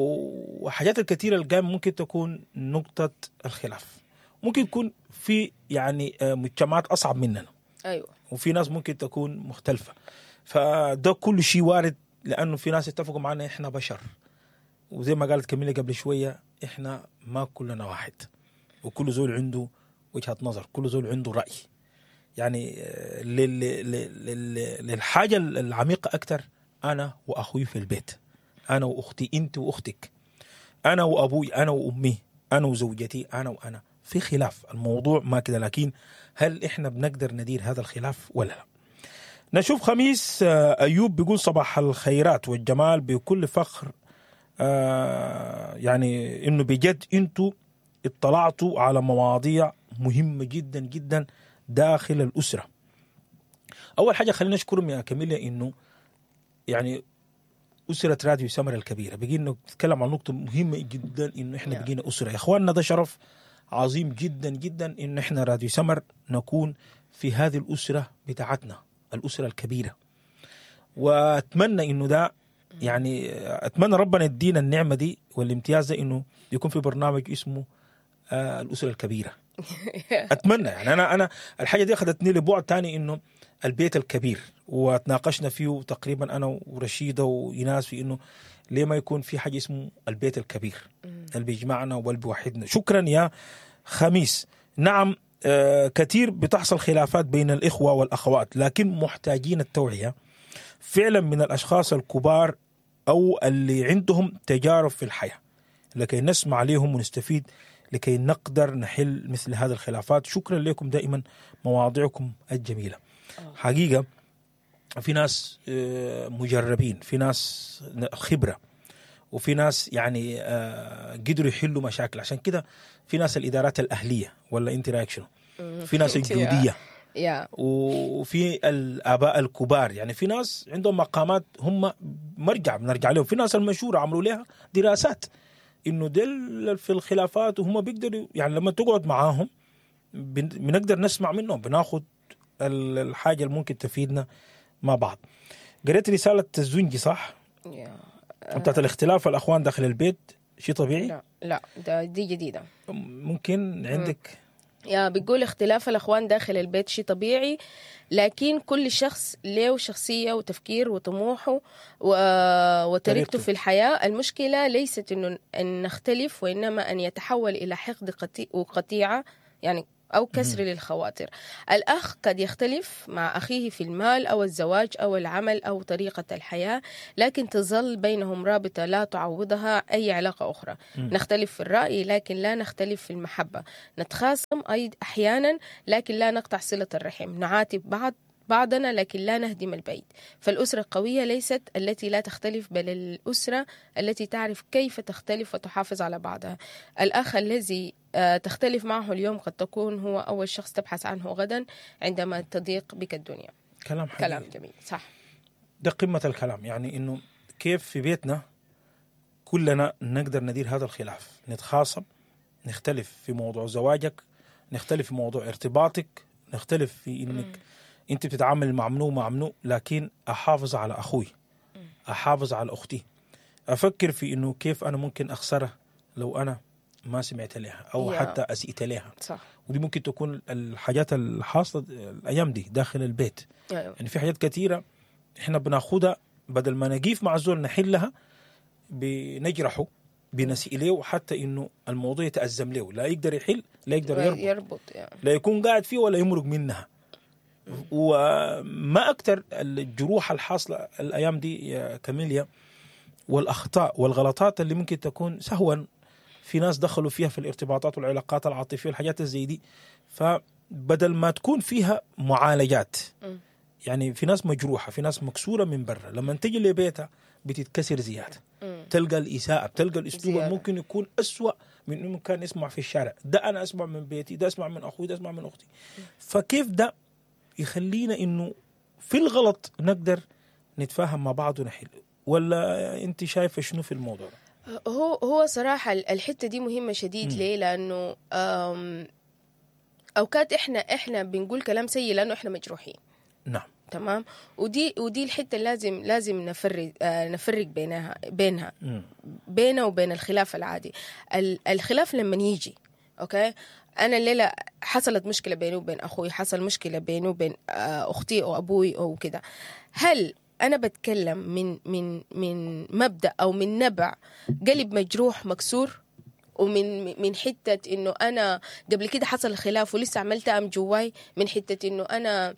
وحاجات الكثيره القايمه ممكن تكون نقطه الخلاف ممكن يكون في يعني آه، مجتمعات اصعب مننا ايوه وفي ناس ممكن تكون مختلفه فده كل شيء وارد لانه في ناس اتفقوا معنا احنا بشر وزي ما قالت كميلة قبل شويه احنا ما كلنا واحد وكل زول عنده وجهه نظر كل زول عنده راي يعني آه، لل- لل- لل- للحاجه العميقه اكثر انا واخوي في البيت انا واختي انت واختك انا وابوي انا وامي انا وزوجتي انا وانا في خلاف الموضوع ما كده لكن هل احنا بنقدر ندير هذا الخلاف ولا لا نشوف خميس آه، ايوب بيقول صباح الخيرات والجمال بكل فخر آه، يعني انه بجد انتوا اطلعتوا على مواضيع مهمه جدا جدا داخل الاسره اول حاجه خلينا نشكرهم يا كاميليا انه يعني اسره راديو سمر الكبيره بقينا نتكلم عن نقطه مهمه جدا انه احنا نعم. بقينا اسره يا اخواننا ده شرف عظيم جدا جدا انه احنا راديو سمر نكون في هذه الاسره بتاعتنا الاسره الكبيره واتمنى انه ده يعني اتمنى ربنا يدينا النعمه دي والامتياز ده انه يكون في برنامج اسمه آه الاسره الكبيره اتمنى يعني انا انا الحاجه دي اخذتني لبعد تاني انه البيت الكبير وتناقشنا فيه تقريبا انا ورشيده وايناس في انه ليه ما يكون في حاجه اسمه البيت الكبير اللي بيجمعنا واللي بيوحدنا شكرا يا خميس نعم آه كثير بتحصل خلافات بين الاخوه والاخوات لكن محتاجين التوعيه فعلا من الاشخاص الكبار او اللي عندهم تجارب في الحياه لكي نسمع عليهم ونستفيد لكي نقدر نحل مثل هذه الخلافات شكرا لكم دائما مواضيعكم الجميله حقيقه في ناس آه، مجربين في ناس خبره وفي ناس يعني آه، قدروا يحلوا مشاكل عشان كده في ناس الادارات الاهليه ولا انت رايك شنو؟ في ناس الجوديه يا وفي الاباء الكبار يعني في ناس عندهم مقامات هم مرجع بنرجع لهم في ناس المشهوره عملوا لها دراسات انه دل في الخلافات وهم بيقدروا يعني لما تقعد معاهم بن- بنقدر نسمع منهم بناخد ال- الحاجه اللي ممكن تفيدنا مع بعض قريت رساله الزنجي صح؟ يا بتاعت الاختلاف الاخوان داخل البيت شيء طبيعي لا لا ده دي جديده ممكن عندك يا بيقول اختلاف الأخوان داخل البيت شيء طبيعي لكن كل شخص له شخصية وتفكير وطموحه و... وطريقته طريقته. في الحياة المشكلة ليست إنه أن نختلف وإنما أن يتحول إلى حقد قطي... وقطيعة يعني أو كسر للخواطر الأخ قد يختلف مع أخيه في المال أو الزواج أو العمل أو طريقة الحياة لكن تظل بينهم رابطة لا تعوضها أي علاقة أخرى مم. نختلف في الرأي لكن لا نختلف في المحبة نتخاصم أي أحيانا لكن لا نقطع صلة الرحم نعاتب بعض بعضنا لكن لا نهدم البيت فالأسرة القوية ليست التي لا تختلف بل الأسرة التي تعرف كيف تختلف وتحافظ على بعضها الأخ الذي آه، تختلف معه اليوم قد تكون هو أول شخص تبحث عنه غدا عندما تضيق بك الدنيا كلام حقيقي. كلام جميل صح ده قمة الكلام يعني إنه كيف في بيتنا كلنا نقدر ندير هذا الخلاف نتخاصم نختلف في موضوع زواجك نختلف في موضوع ارتباطك نختلف في إنك أنت بتتعامل مع منو مع منو لكن أحافظ على أخوي أحافظ على أختي أفكر في إنه كيف أنا ممكن أخسرها لو أنا ما سمعت لها أو يا. حتى أسئت لها صح ودي ممكن تكون الحاجات الحاصلة الأيام دي داخل البيت أيوة. يعني في حاجات كثيرة احنا بناخدها بدل ما نقيف مع الزول نحلها بنجرحه بنسيء له حتى انه الموضوع يتأزم له لا يقدر يحل لا يقدر يربط يربط يعني. لا يكون قاعد فيه ولا يمرق منها وما أكثر الجروح الحاصلة الأيام دي يا كاميليا والأخطاء والغلطات اللي ممكن تكون سهوا في ناس دخلوا فيها في الارتباطات والعلاقات العاطفية والحاجات الزي دي فبدل ما تكون فيها معالجات مم. يعني في ناس مجروحة في ناس مكسورة من برا لما تجي لبيتها بتتكسر زيادة مم. تلقى الإساءة تلقى الأسلوب زيادة. اللي ممكن يكون أسوأ من إنه كان يسمع في الشارع ده أنا أسمع من بيتي ده أسمع من أخوي ده أسمع من أختي فكيف ده يخلينا إنه في الغلط نقدر نتفاهم مع بعض ونحل ولا أنت شايفة شنو في الموضوع ده؟ هو هو صراحة الحتة دي مهمة شديد مم. ليه؟ لأنه آم، أوقات إحنا إحنا بنقول كلام سيء لأنه إحنا مجروحين نعم تمام ودي ودي الحتة اللي لازم لازم نفرق آه نفرق بينها بينها مم. بينه وبين الخلاف العادي ال- الخلاف لما يجي اوكي انا الليله حصلت مشكله بيني وبين اخوي حصل مشكله بيني وبين آه، اختي او ابوي او كده هل انا بتكلم من من من مبدا او من نبع قلب مجروح مكسور ومن من حته انه انا قبل كده حصل خلاف ولسه عملت ام جواي من حته انه انا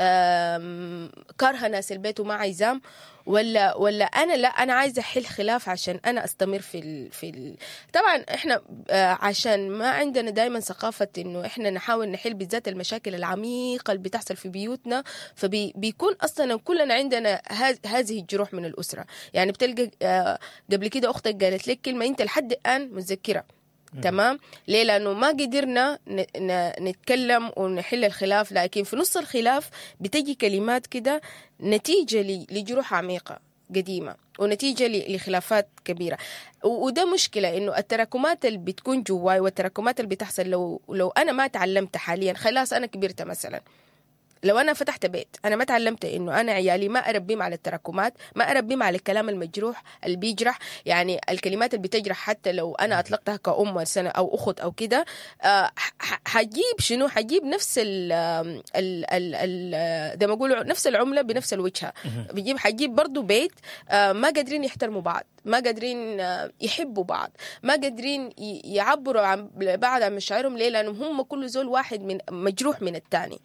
آم، كارهه ناس البيت وما عايزام ولا ولا انا لا انا عايزه احل خلاف عشان انا استمر في ال في ال طبعا احنا آه، عشان ما عندنا دائما ثقافه انه احنا نحاول نحل بالذات المشاكل العميقه اللي بتحصل في بيوتنا فبيكون اصلا كلنا عندنا هذ- هذه الجروح من الاسره يعني بتلقى آه، قبل كده اختك قالت لك كلمه انت لحد الان متذكره تمام ليه لانه ما قدرنا ن- ن- نتكلم ونحل الخلاف لكن في نص الخلاف بتجي كلمات كده نتيجه ل- لجروح عميقه قديمه ونتيجه ل- لخلافات كبيره و- وده مشكله انه التراكمات اللي بتكون جواي والتراكمات اللي بتحصل لو لو انا ما تعلمت حاليا خلاص انا كبرت مثلا لو انا فتحت بيت انا ما تعلمت انه انا عيالي ما اربيهم على التراكمات ما اربيهم على الكلام المجروح اللي بيجرح يعني الكلمات اللي بتجرح حتى لو انا اطلقتها كأم سنة او اخت او كده آه، ح- حجيب شنو حجيب نفس ال ال ال ال زي ما اقول نفس العمله بنفس الوجهه بيجيب حجيب برضو بيت آه، ما قادرين يحترموا بعض ما قادرين آه، يحبوا بعض ما قادرين ي- يعبروا عن بعض عن مشاعرهم ليه لانهم هم كل زول واحد من مجروح من الثاني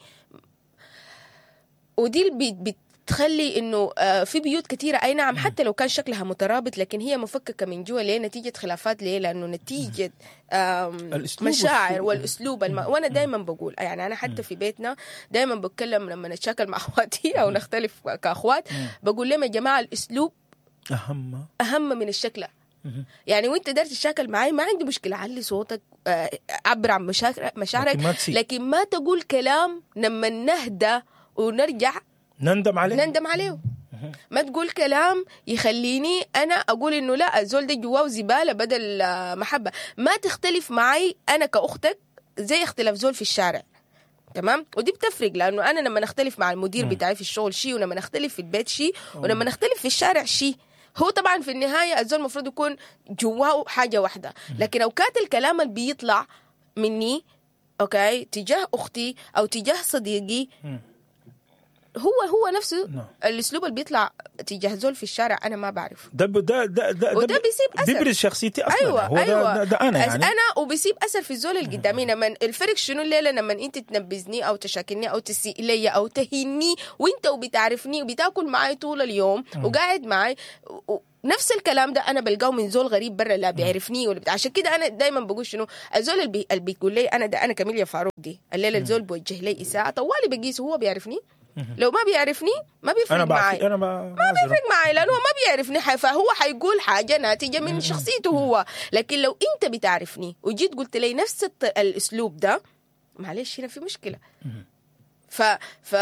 ودي اللي بي- بتخلي انه آه، في بيوت كثيره اي نعم حتى لو كان شكلها مترابط لكن هي مفككه من جوا ليه نتيجه خلافات ليه لانه نتيجه آم، الأسلوب مشاعر والسلوك. والاسلوب الم... وانا دائما بقول يعني انا حتى في بيتنا دائما بتكلم لما نتشاكل مع اخواتي او نختلف كاخوات بقول لهم يا جماعه الاسلوب أهم اهم من الشكل مهم. يعني وانت داير تشاكل معي ما عندي مشكله علي صوتك آه، عبر عن مشاعر- مشاعرك لكن ما تسيء. لكن ما تقول كلام لما نهدى ونرجع نندم عليه نندم عليه ما تقول كلام يخليني انا اقول انه لا الزول ده جواه زباله بدل آه، محبه ما تختلف معي انا كاختك زي اختلاف زول في الشارع تمام ودي بتفرق لانه انا لما نختلف مع المدير بتاعي في الشغل شيء ولما نختلف في البيت شيء ولما نختلف في الشارع شيء هو طبعا في النهايه الزول المفروض يكون جواه حاجه واحده لكن اوقات الكلام اللي بيطلع مني اوكي تجاه اختي او تجاه صديقي هو هو نفسه نعم. الاسلوب اللي بيطلع تجاه زول في الشارع انا ما بعرفه ده ب- ده ده ده, وده ده بيسيب أثر. بيبرز شخصيتي اصلا ايوه هو ايوه ده, ده, ده انا أس- يعني انا وبيسيب اثر في الزول اللي قدامي لما الفرق شنو الليله لما انت تنبذني او تشاكلني او تسيء لي او تهيني وانت وبتعرفني وبتاكل معي طول اليوم وقاعد معي و- و- نفس الكلام ده انا بلقاه من زول غريب برا لا بيعرفني ولا بتاع عشان كده انا دايما بقول شنو الزول اللي, بي... اللي بيقول لي انا ده انا كاميليا فاروق دي الليله الزول بوجه لي اساءه طوالي بقيسه هو بيعرفني لو ما بيعرفني ما بيفرق انا معي بعرف انا ب- ما بعذره. بيفرق معي لانه هو ما بيعرفني ح- فهو حيقول حاجه ناتجه من شخصيته هو لكن لو انت بتعرفني وجيت قلت لي نفس الط- الاسلوب ده معلش هنا في مشكله ف ف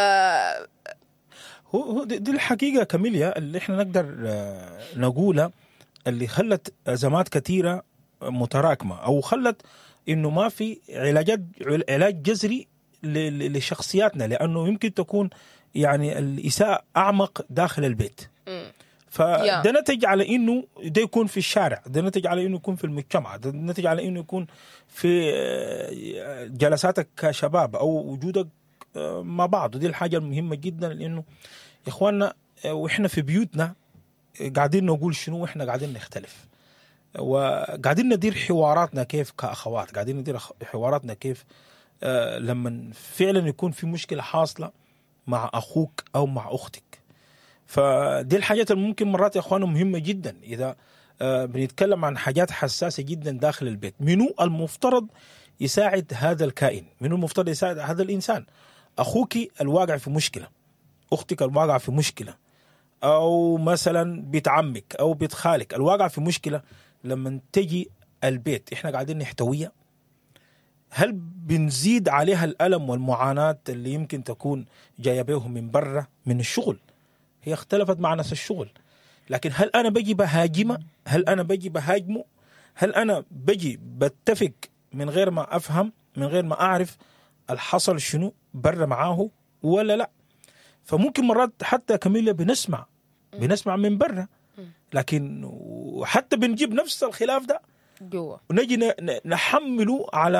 هو هو دي, دي الحقيقه كاميليا اللي احنا نقدر آه، نقولها اللي خلت ازمات كثيره متراكمه او خلت انه ما في علاجات علاج جذري ل- ل- لشخصياتنا لانه يمكن تكون يعني الاساءه اعمق داخل البيت مم. فده Yeah. نتج على انه ده يكون في الشارع ده نتج على انه يكون في المجتمع ده نتج على انه يكون في آه، جلساتك كشباب او وجودك آه، مع بعض ودي الحاجه المهمه جدا لانه يا اخواننا آه، واحنا في بيوتنا آه، قاعدين نقول شنو واحنا قاعدين نختلف وقاعدين ندير حواراتنا كيف كاخوات قاعدين ندير أخ- حواراتنا كيف آه، لما فعلا يكون في مشكله حاصله مع اخوك او مع اختك فدي الحاجات اللي ممكن مرات يا اخوانا مهمه جدا اذا آه، بنتكلم عن حاجات حساسه جدا داخل البيت منو المفترض يساعد هذا الكائن منو المفترض يساعد هذا الانسان اخوك الواقع في مشكله اختك الواقع في مشكله او مثلا بيت عمك او بيت خالك الواقع في مشكله لما تجي البيت احنا قاعدين نحتويها هل بنزيد عليها الالم والمعاناه اللي يمكن تكون جايه بهم من برا من الشغل هي اختلفت مع ناس الشغل لكن هل انا بجي بهاجمه هل انا بجي بهاجمه هل انا بجي بتفق من غير ما افهم من غير ما اعرف الحصل شنو برا معاه ولا لا فممكن مرات حتى كميليا بنسمع بنسمع من برا لكن وحتى بنجيب نفس الخلاف ده جوا ونجي ن- ن- نحمله على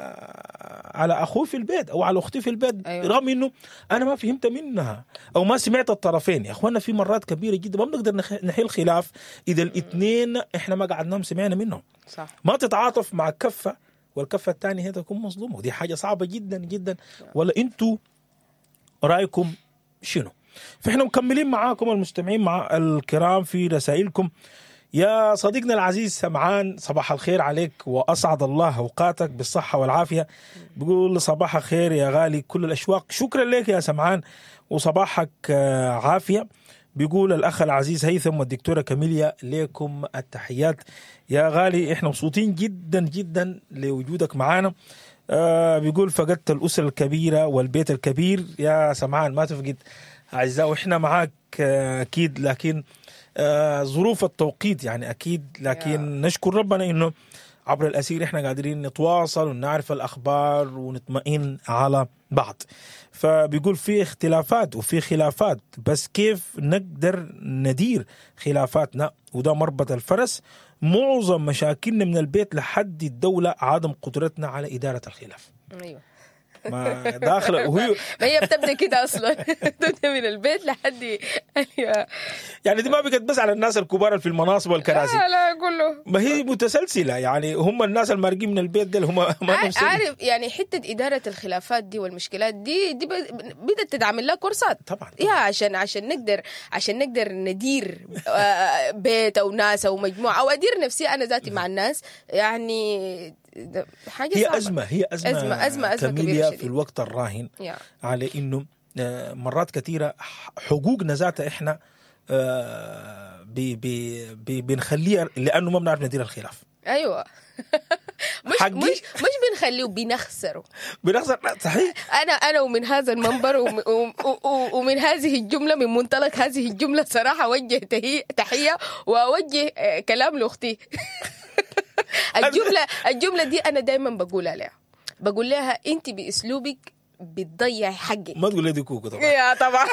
على اخوي في البيت او على اختي في البيت أيوة. رغم انه انا ما فهمت منها او ما سمعت الطرفين يا اخوانا في مرات كبيره جدا ما بنقدر نخ- نحل خلاف اذا الاثنين احنا ما قعدناهم سمعنا منهم صح ما تتعاطف مع كفه والكفه الثانيه هي تكون مظلومه ودي حاجه صعبه جدا جدا ولا انتوا رايكم شنو فاحنا مكملين معاكم المستمعين مع الكرام في رسائلكم يا صديقنا العزيز سمعان صباح الخير عليك واسعد الله اوقاتك بالصحه والعافيه بيقول صباح الخير يا غالي كل الاشواق شكرا لك يا سمعان وصباحك آه، عافيه بيقول الاخ العزيز هيثم والدكتوره كاميليا لكم التحيات يا غالي احنا مبسوطين جدا جدا لوجودك معنا آه بيقول فقدت الاسره الكبيره والبيت الكبير يا سمعان ما تفقد اعزائي واحنا معاك آه اكيد لكن آه ظروف التوقيت يعني اكيد لكن نشكر ربنا انه عبر الاسير احنا قادرين نتواصل ونعرف الاخبار ونطمئن على بعض فبيقول في اختلافات وفي خلافات بس كيف نقدر ندير خلافاتنا وده مربط الفرس معظم مشاكلنا من البيت لحد الدولة عدم قدرتنا على إدارة الخلاف ايوه ما داخلة وهي ما هي بتبدا كده اصلا تبدا من البيت لحد ايوه يعني دي ما بقت بس على الناس الكبار اللي في المناصب والكراسي لا لا كله ما هي متسلسلة يعني هم الناس المارقين من البيت دول هم ما ع- نفس عارف يعني حته اداره الخلافات دي والمشكلات دي دي ب- بدات تدعم لها كورسات طبعا يا عشان عشان نقدر عشان نقدر ندير آه، بيت او ناس او مجموعه او ادير نفسي انا ذاتي مع الناس يعني ده حاجه هي صعبة. أزمة هي أزمة أزمة- أزمة- أزمة كبيرة كميليا شديد. في الوقت الراهن يا. على انه آه، مرات كثيره ح- حقوقنا ذاتها احنا آه، بي بي بي بنخليها لانه ما بنعرف ندير الخلاف ايوه مش حقي؟ مش مش بنخليه بنخسره بنخسر لا صحيح انا انا ومن هذا المنبر وم- وم- و- ومن هذه الجمله من منطلق هذه الجمله صراحه اوجه تهي- تحيه واوجه آه، كلام لاختي الجمله الجمله دي انا دائما بقولها لها بقول لها انت باسلوبك بتضيع حقك ما تقول لي دي كوكو طبعا يا طبعا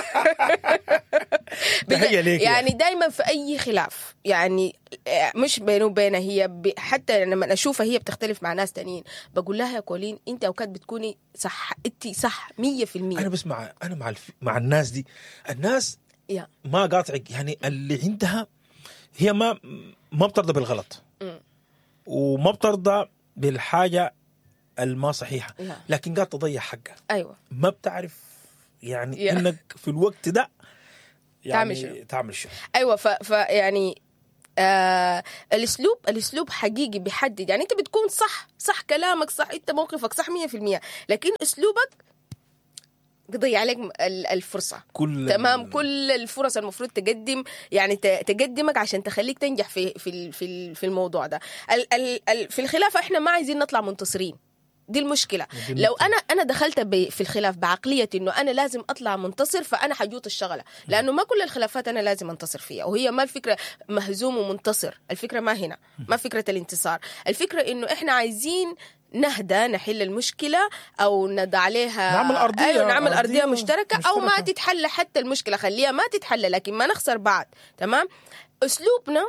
تحية ليك يعني دائما في اي خلاف يعني مش بينه وبينها هي ب... حتى لما اشوفها هي بتختلف مع ناس تانيين بقول لها يا كولين انت اوقات بتكوني صح انت صح 100% انا بس مع انا مع الف... مع الناس دي الناس يا ما قاطعك يعني اللي عندها هي ما ما بترضى بالغلط مم. وما بترضى بالحاجه الما صحيحه يا. لكن قاعد تضيع حقها ايوه ما بتعرف يعني يا. انك في الوقت ده يعني تعمل شنو. تعمل شنو ايوه ف... ف يعني آه الاسلوب الاسلوب حقيقي بيحدد يعني انت بتكون صح صح كلامك صح انت موقفك صح 100% لكن اسلوبك بيضيع عليك ال- الفرصه كل تمام كل الفرص المفروض تقدم يعني ت- تقدمك عشان تخليك تنجح في في ال- في ال- في الموضوع ده ال ال ال في الخلاف احنا ما عايزين نطلع منتصرين دي المشكله دي لو النقطة. انا انا دخلت ب- في الخلاف بعقليه انه انا لازم اطلع منتصر فانا حجوط الشغله لانه ما كل الخلافات انا لازم انتصر فيها وهي ما الفكره مهزوم ومنتصر الفكره ما هنا ما فكره الانتصار الفكره انه احنا عايزين نهدى نحل المشكلة أو نضع عليها نعمل أرضية- أيوة نعمل أرضية, أرضية مشتركة, أو ما مشتركة. تتحل حتى المشكلة خليها ما تتحل لكن ما نخسر بعض تمام أسلوبنا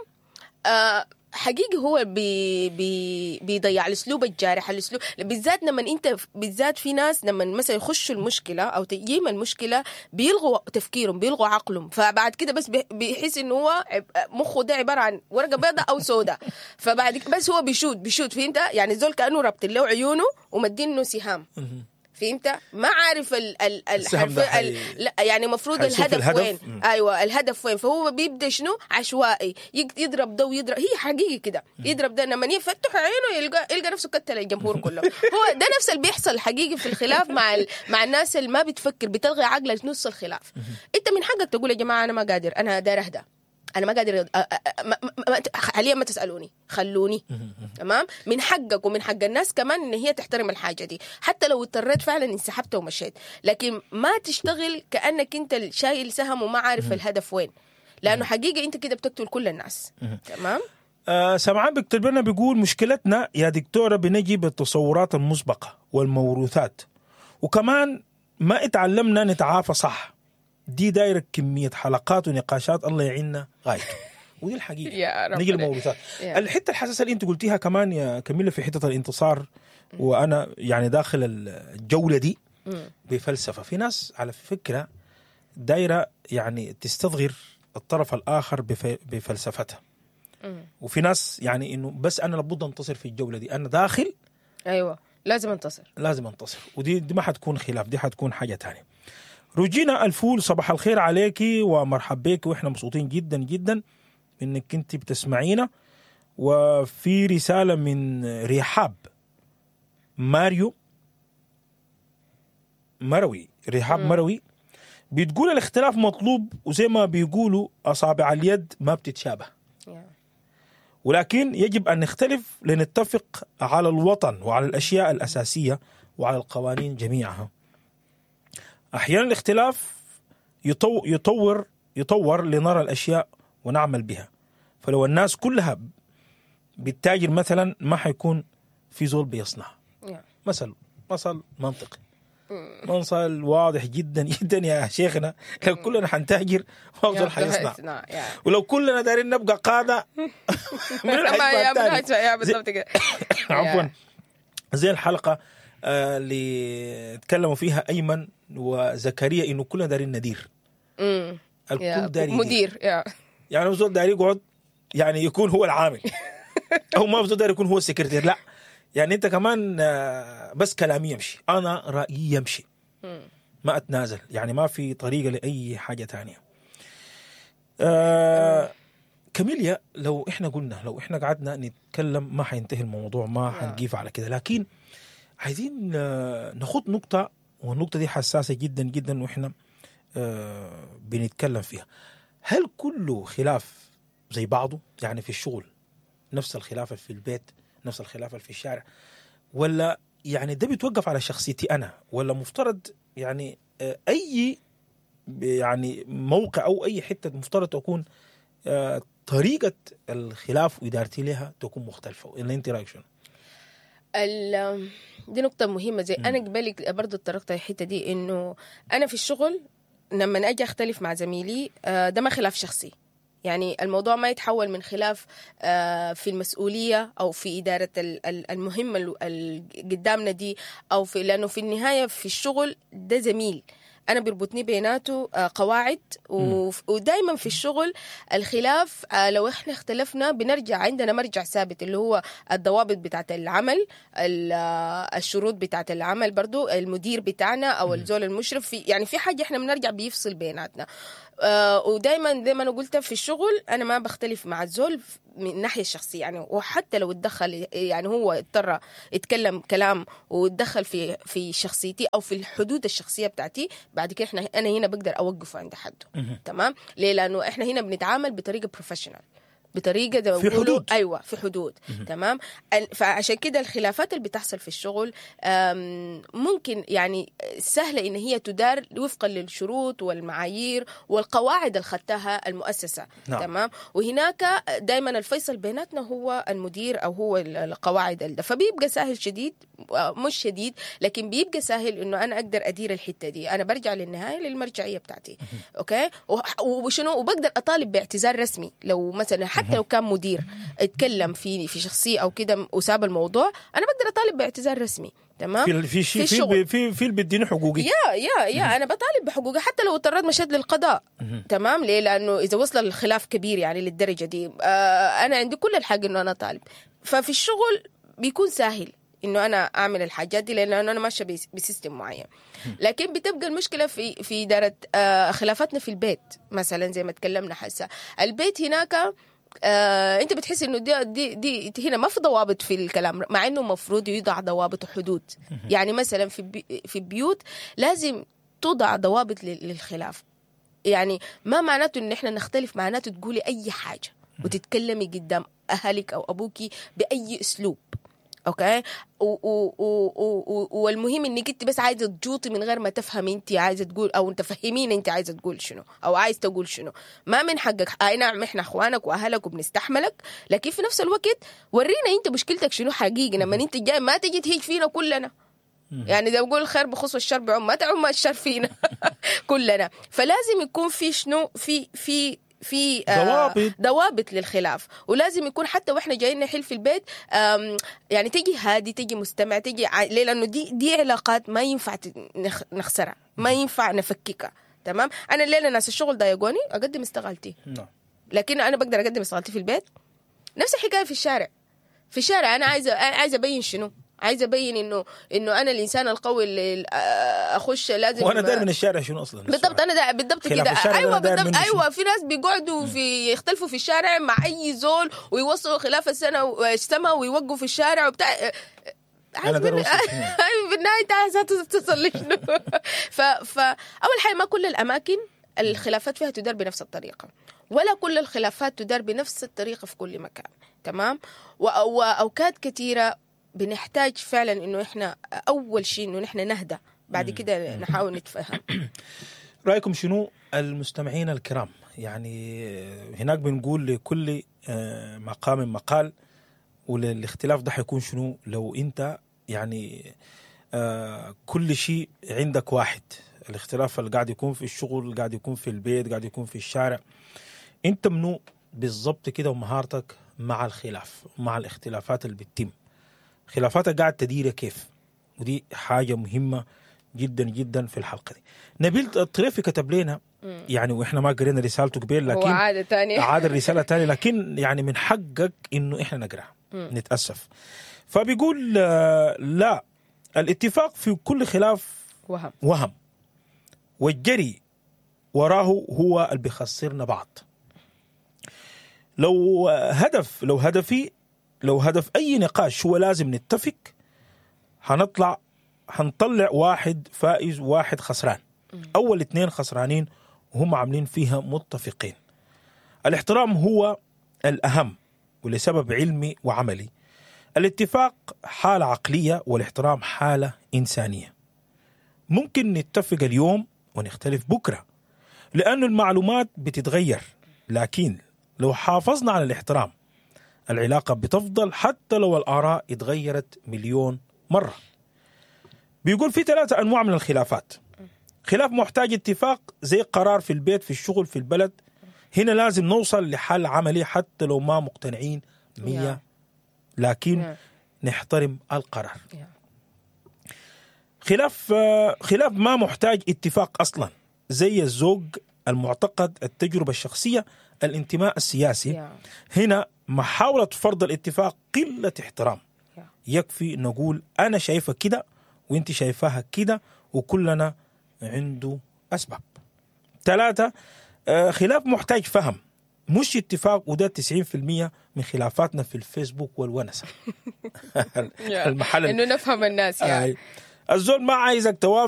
آه حقيقي هو بي بي بيضيع الاسلوب الجارح الاسلوب بالذات لما انت بالذات في ناس لما مثلا يخشوا المشكله او تجيهم المشكله بيلغوا تفكيرهم بيلغوا عقلهم فبعد كده بس بي- بيحس انه هو عب- مخه ده عباره عن ورقه بيضاء او سوداء فبعد كده بس هو بيشوت بيشوت فهمت يعني زول كانه ربط له عيونه ومدينه سهام مهم. فهمت ما عارف ال ال السهم ده الحرف ال حي- لا يعني المفروض حيشوف الهدف, الهدف. وين مم. ايوه الهدف وين فهو بيبدا شنو عشوائي يق- يضرب ده ويضرب هي حقيقي كده يضرب ده لما يفتح عينه يلقى يلقى نفسه كتل الجمهور كله هو ده نفس اللي بيحصل حقيقي في الخلاف مع ال... مع الناس اللي ما بتفكر بتلغي عقلك نص الخلاف انت من حقك تقول يا جماعه انا ما قادر انا داير اهدى انا ما قادر أ- أ- أ- ما- ما- ما- حاليا ما تسالوني خلوني تمام من حقك ومن حق الناس كمان ان هي تحترم الحاجه دي حتى لو اضطريت فعلا انسحبت ومشيت لكن ما تشتغل كانك انت شايل سهم وما عارف الهدف وين لانه حقيقه انت كده بتقتل كل الناس تمام آه سمعان بيكتب لنا بيقول مشكلتنا يا دكتورة بنجي بالتصورات المسبقة والموروثات وكمان ما اتعلمنا نتعافى صح دي دايرة كمية حلقات ونقاشات الله يعيننا غاية ودي الحقيقة يا رب نيجي للموروثات يا. الحتة الحساسة اللي انت قلتيها كمان يا كميلة في حتة الانتصار وانا يعني داخل الجولة دي مم. بفلسفة في ناس على فكرة دايرة يعني تستصغر الطرف الآخر بف- بفلسفتها مم. وفي ناس يعني انه بس انا لابد انتصر في الجوله دي انا داخل ايوه لازم انتصر لازم انتصر ودي دي ما حتكون خلاف دي حتكون حاجه تانية روجينا الفول صباح الخير عليكي ومرحب بك واحنا مبسوطين جدا جدا انك انت بتسمعينا وفي رساله من رحاب ماريو مروي رحاب مروي بتقول الاختلاف مطلوب وزي ما بيقولوا اصابع اليد ما بتتشابه يا. ولكن يجب أن نختلف لنتفق على الوطن وعلى الأشياء الأساسية وعلى القوانين جميعها أحيانا الاختلاف يطو يطور يطور لنرى الأشياء ونعمل بها فلو الناس كلها بالتاجر مثلا ما حيكون في زول بيصنع يا. مثل مثل منطقي مثل واضح جدا جدا يا شيخنا لو كلنا حنتاجر ما زول حيصنع يصنع. يا. ولو كلنا دايرين نبقى قاده من ما الحزب يا الثاني بالعكس، يا بالضبط كده عفوا زي الحلقه آه، اللي تكلموا فيها ايمن وزكريا انه كلنا دايرين ندير مم. يا. الكل داري يدير. مدير يا يعني زول داير يقعد يعني يكون هو العامل او ما زول داير يكون هو السكرتير لا يعني انت كمان آه، بس كلامي يمشي انا رايي يمشي مم. ما اتنازل يعني ما في طريقه لاي حاجه تانية آه كاميليا لو احنا قلنا لو احنا قعدنا نتكلم ما حينتهي الموضوع ما حنقيف على كده لكن عايزين آه، نخوض نقطه والنقطه دي حساسه جدا جدا واحنا آه بنتكلم فيها هل كل خلاف زي بعضه يعني في الشغل نفس الخلاف في البيت نفس الخلاف في الشارع ولا يعني ده بيتوقف على شخصيتي انا ولا مفترض يعني آه، اي يعني موقع او اي حته مفترض تكون آه، طريقه الخلاف وادارتي لها تكون مختلفه ولا انت رايك شنو؟ ال- دي نقطة مهمة زي أنا قبلك برضو اتطرقت الحتة دي إنه أنا في الشغل لما أجي أختلف مع زميلي آه، ده ما خلاف شخصي يعني الموضوع ما يتحول من خلاف آه، في المسؤولية أو في إدارة ال- ال- المهمة ال- ال- قدامنا دي أو في لأنه في النهاية في الشغل ده زميل أنا بيربطني بيناته آه، قواعد ودائما في الشغل الخلاف آه، لو إحنا اختلفنا بنرجع عندنا مرجع ثابت اللي هو الضوابط بتاعت العمل ال- آه، الشروط بتاعت العمل برضو المدير بتاعنا أو الزول المشرف في يعني في حاجة إحنا بنرجع بيفصل بيناتنا آه ودايما زي ما انا قلت في الشغل انا ما بختلف مع الزول من الناحيه الشخصيه يعني وحتى لو اتدخل يعني هو اضطر يتكلم كلام واتدخل في في شخصيتي او في الحدود الشخصيه بتاعتي بعد كده احنا انا هنا بقدر اوقفه عند حده تمام ليه لانه احنا هنا بنتعامل بطريقه بروفيشنال بطريقه زي ما في بيقولوا- حدود. ايوه في حدود تمام ال- فعشان كده الخلافات اللي بتحصل في الشغل أم، ممكن يعني سهله ان هي تدار وفقا للشروط والمعايير والقواعد اللي خدتها المؤسسه نعم. تمام وهناك دائما الفيصل بيناتنا هو المدير او هو ال- القواعد ده فبيبقى سهل شديد آه، مش شديد لكن بيبقى سهل انه انا اقدر ادير الحته دي انا برجع للنهايه للمرجعيه بتاعتي اوكي وح- وشنو وبقدر اطالب باعتذار رسمي لو مثلا حتى لو كان مدير اتكلم في في شخصيه او كده وساب الموضوع انا بقدر اطالب باعتذار رسمي تمام في في شيء في في الشغل. في في اللي بيديني حقوقي يا يا يا انا بطالب بحقوقي حتى لو اضطريت مشيت للقضاء تمام ليه لانه اذا وصل الخلاف كبير يعني للدرجه دي آه انا عندي كل الحق انه انا اطالب ففي الشغل بيكون سهل انه انا اعمل الحاجات دي لانه انا ماشيه بس- بسيستم معين لكن بتبقى المشكله في في اداره آه خلافاتنا في البيت مثلا زي ما تكلمنا حسا البيت هناك آه انت بتحس انه دي, دي دي هنا ما في ضوابط في الكلام مع انه المفروض يوضع ضوابط وحدود يعني مثلا في بي في البيوت لازم توضع ضوابط لل- للخلاف يعني ما معناته ان احنا نختلف معناته تقولي اي حاجه وتتكلمي قدام اهلك او ابوكي باي اسلوب اوكي و و و و و والمهم انك انت بس عايزه تجوطي من غير ما تفهمي انت عايزه تقول او تفهمين انت عايزه تقول شنو او عايز تقول شنو ما من حقك اي نعم احنا اخوانك واهلك وبنستحملك لكن في نفس الوقت ورينا انت مشكلتك شنو حقيقي لما انت جاي ما تجي تهيج فينا كلنا يعني زي ما بقول الخير بخص الشر بعم ما تعم الشر فينا كلنا فلازم يكون في شنو في في في آه، ضوابط. ضوابط للخلاف ولازم يكون حتى واحنا جايين نحل في البيت آم، يعني تجي هادي تجي مستمع تجي ع- ليه لانه دي دي علاقات ما ينفع ت- نخ- نخسرها ما ينفع نفككها تمام انا الليله ناس الشغل ضايقوني اقدم استقالتي نعم لكن انا بقدر اقدم استقالتي في البيت نفس الحكايه في الشارع في الشارع انا عايزه عايزه ابين شنو عايزه ابين انه انه انا الانسان القوي اللي آه، اخش لازم وانا داير من الشارع شنو اصلا بالضبط انا دا بالضبط خلاف كده الشارع ده ايوه أنا داير بالضبط منه شنو؟ ايوه في ناس بيقعدوا في يختلفوا في الشارع مع اي زول ويوصلوا خلاف السنه والسما ويوقفوا في الشارع وبتاع عايز أنا داير من- أوصل شنو؟ أيوة، بالنهايه انت عايز تصل لشنو ف فاول حاجه ما كل الاماكن الخلافات فيها تدار بنفس الطريقه ولا كل الخلافات تدار بنفس الطريقه في كل مكان تمام و- واوقات كثيره بنحتاج فعلا انه احنا اول شيء انه نحن نهدى بعد كده نحاول نتفهم رايكم شنو المستمعين الكرام يعني هناك بنقول لكل آه، مقام مقال والاختلاف ده حيكون شنو لو انت يعني آه، كل شيء عندك واحد الاختلاف اللي قاعد يكون في الشغل قاعد يكون في البيت قاعد يكون في الشارع انت منو بالضبط كده ومهارتك مع الخلاف مع الاختلافات اللي بتتم خلافاتك قاعد تديرها كيف ودي حاجة مهمة جدا جدا في الحلقة دي نبيل الطريفي كتب لنا يعني واحنا ما قرينا رسالته قبل هو لكن عادة تانية عاد الرسالة تانية لكن يعني من حقك انه احنا نقراها نتأسف فبيقول آه، لا الاتفاق في كل خلاف وهم وهم والجري وراه هو اللي بيخسرنا بعض لو هدف لو هدفي لو هدف اي نقاش هو لازم نتفق هنطلع هنطلع واحد فائز وواحد خسران اول اثنين خسرانين وهم عاملين فيها متفقين الاحترام هو الاهم ولسبب علمي وعملي الاتفاق حالة عقلية والاحترام حالة إنسانية ممكن نتفق اليوم ونختلف بكرة لأن المعلومات بتتغير لكن لو حافظنا على الاحترام العلاقة بتفضل حتى لو الآراء اتغيرت مليون مرة بيقول في ثلاثة أنواع من الخلافات خلاف محتاج اتفاق زي قرار في البيت في الشغل في البلد هنا لازم نوصل لحل عملي حتى لو ما مقتنعين مية Yeah. لكن نعم. نحترم القرار Yeah. خلاف آه، خلاف ما محتاج اتفاق اصلا زي الزوج المعتقد التجربه الشخصيه الانتماء السياسي Yeah. هنا محاوله فرض الاتفاق قله احترام Yeah. يكفي نقول انا شايفه كده وانت شايفاها كده وكلنا عنده اسباب ثلاثه آه، خلاف محتاج فهم مش اتفاق وده 90% من خلافاتنا في الفيسبوك والونسه المحل انه نفهم الناس يعني آي. الزول ما عايزك توافق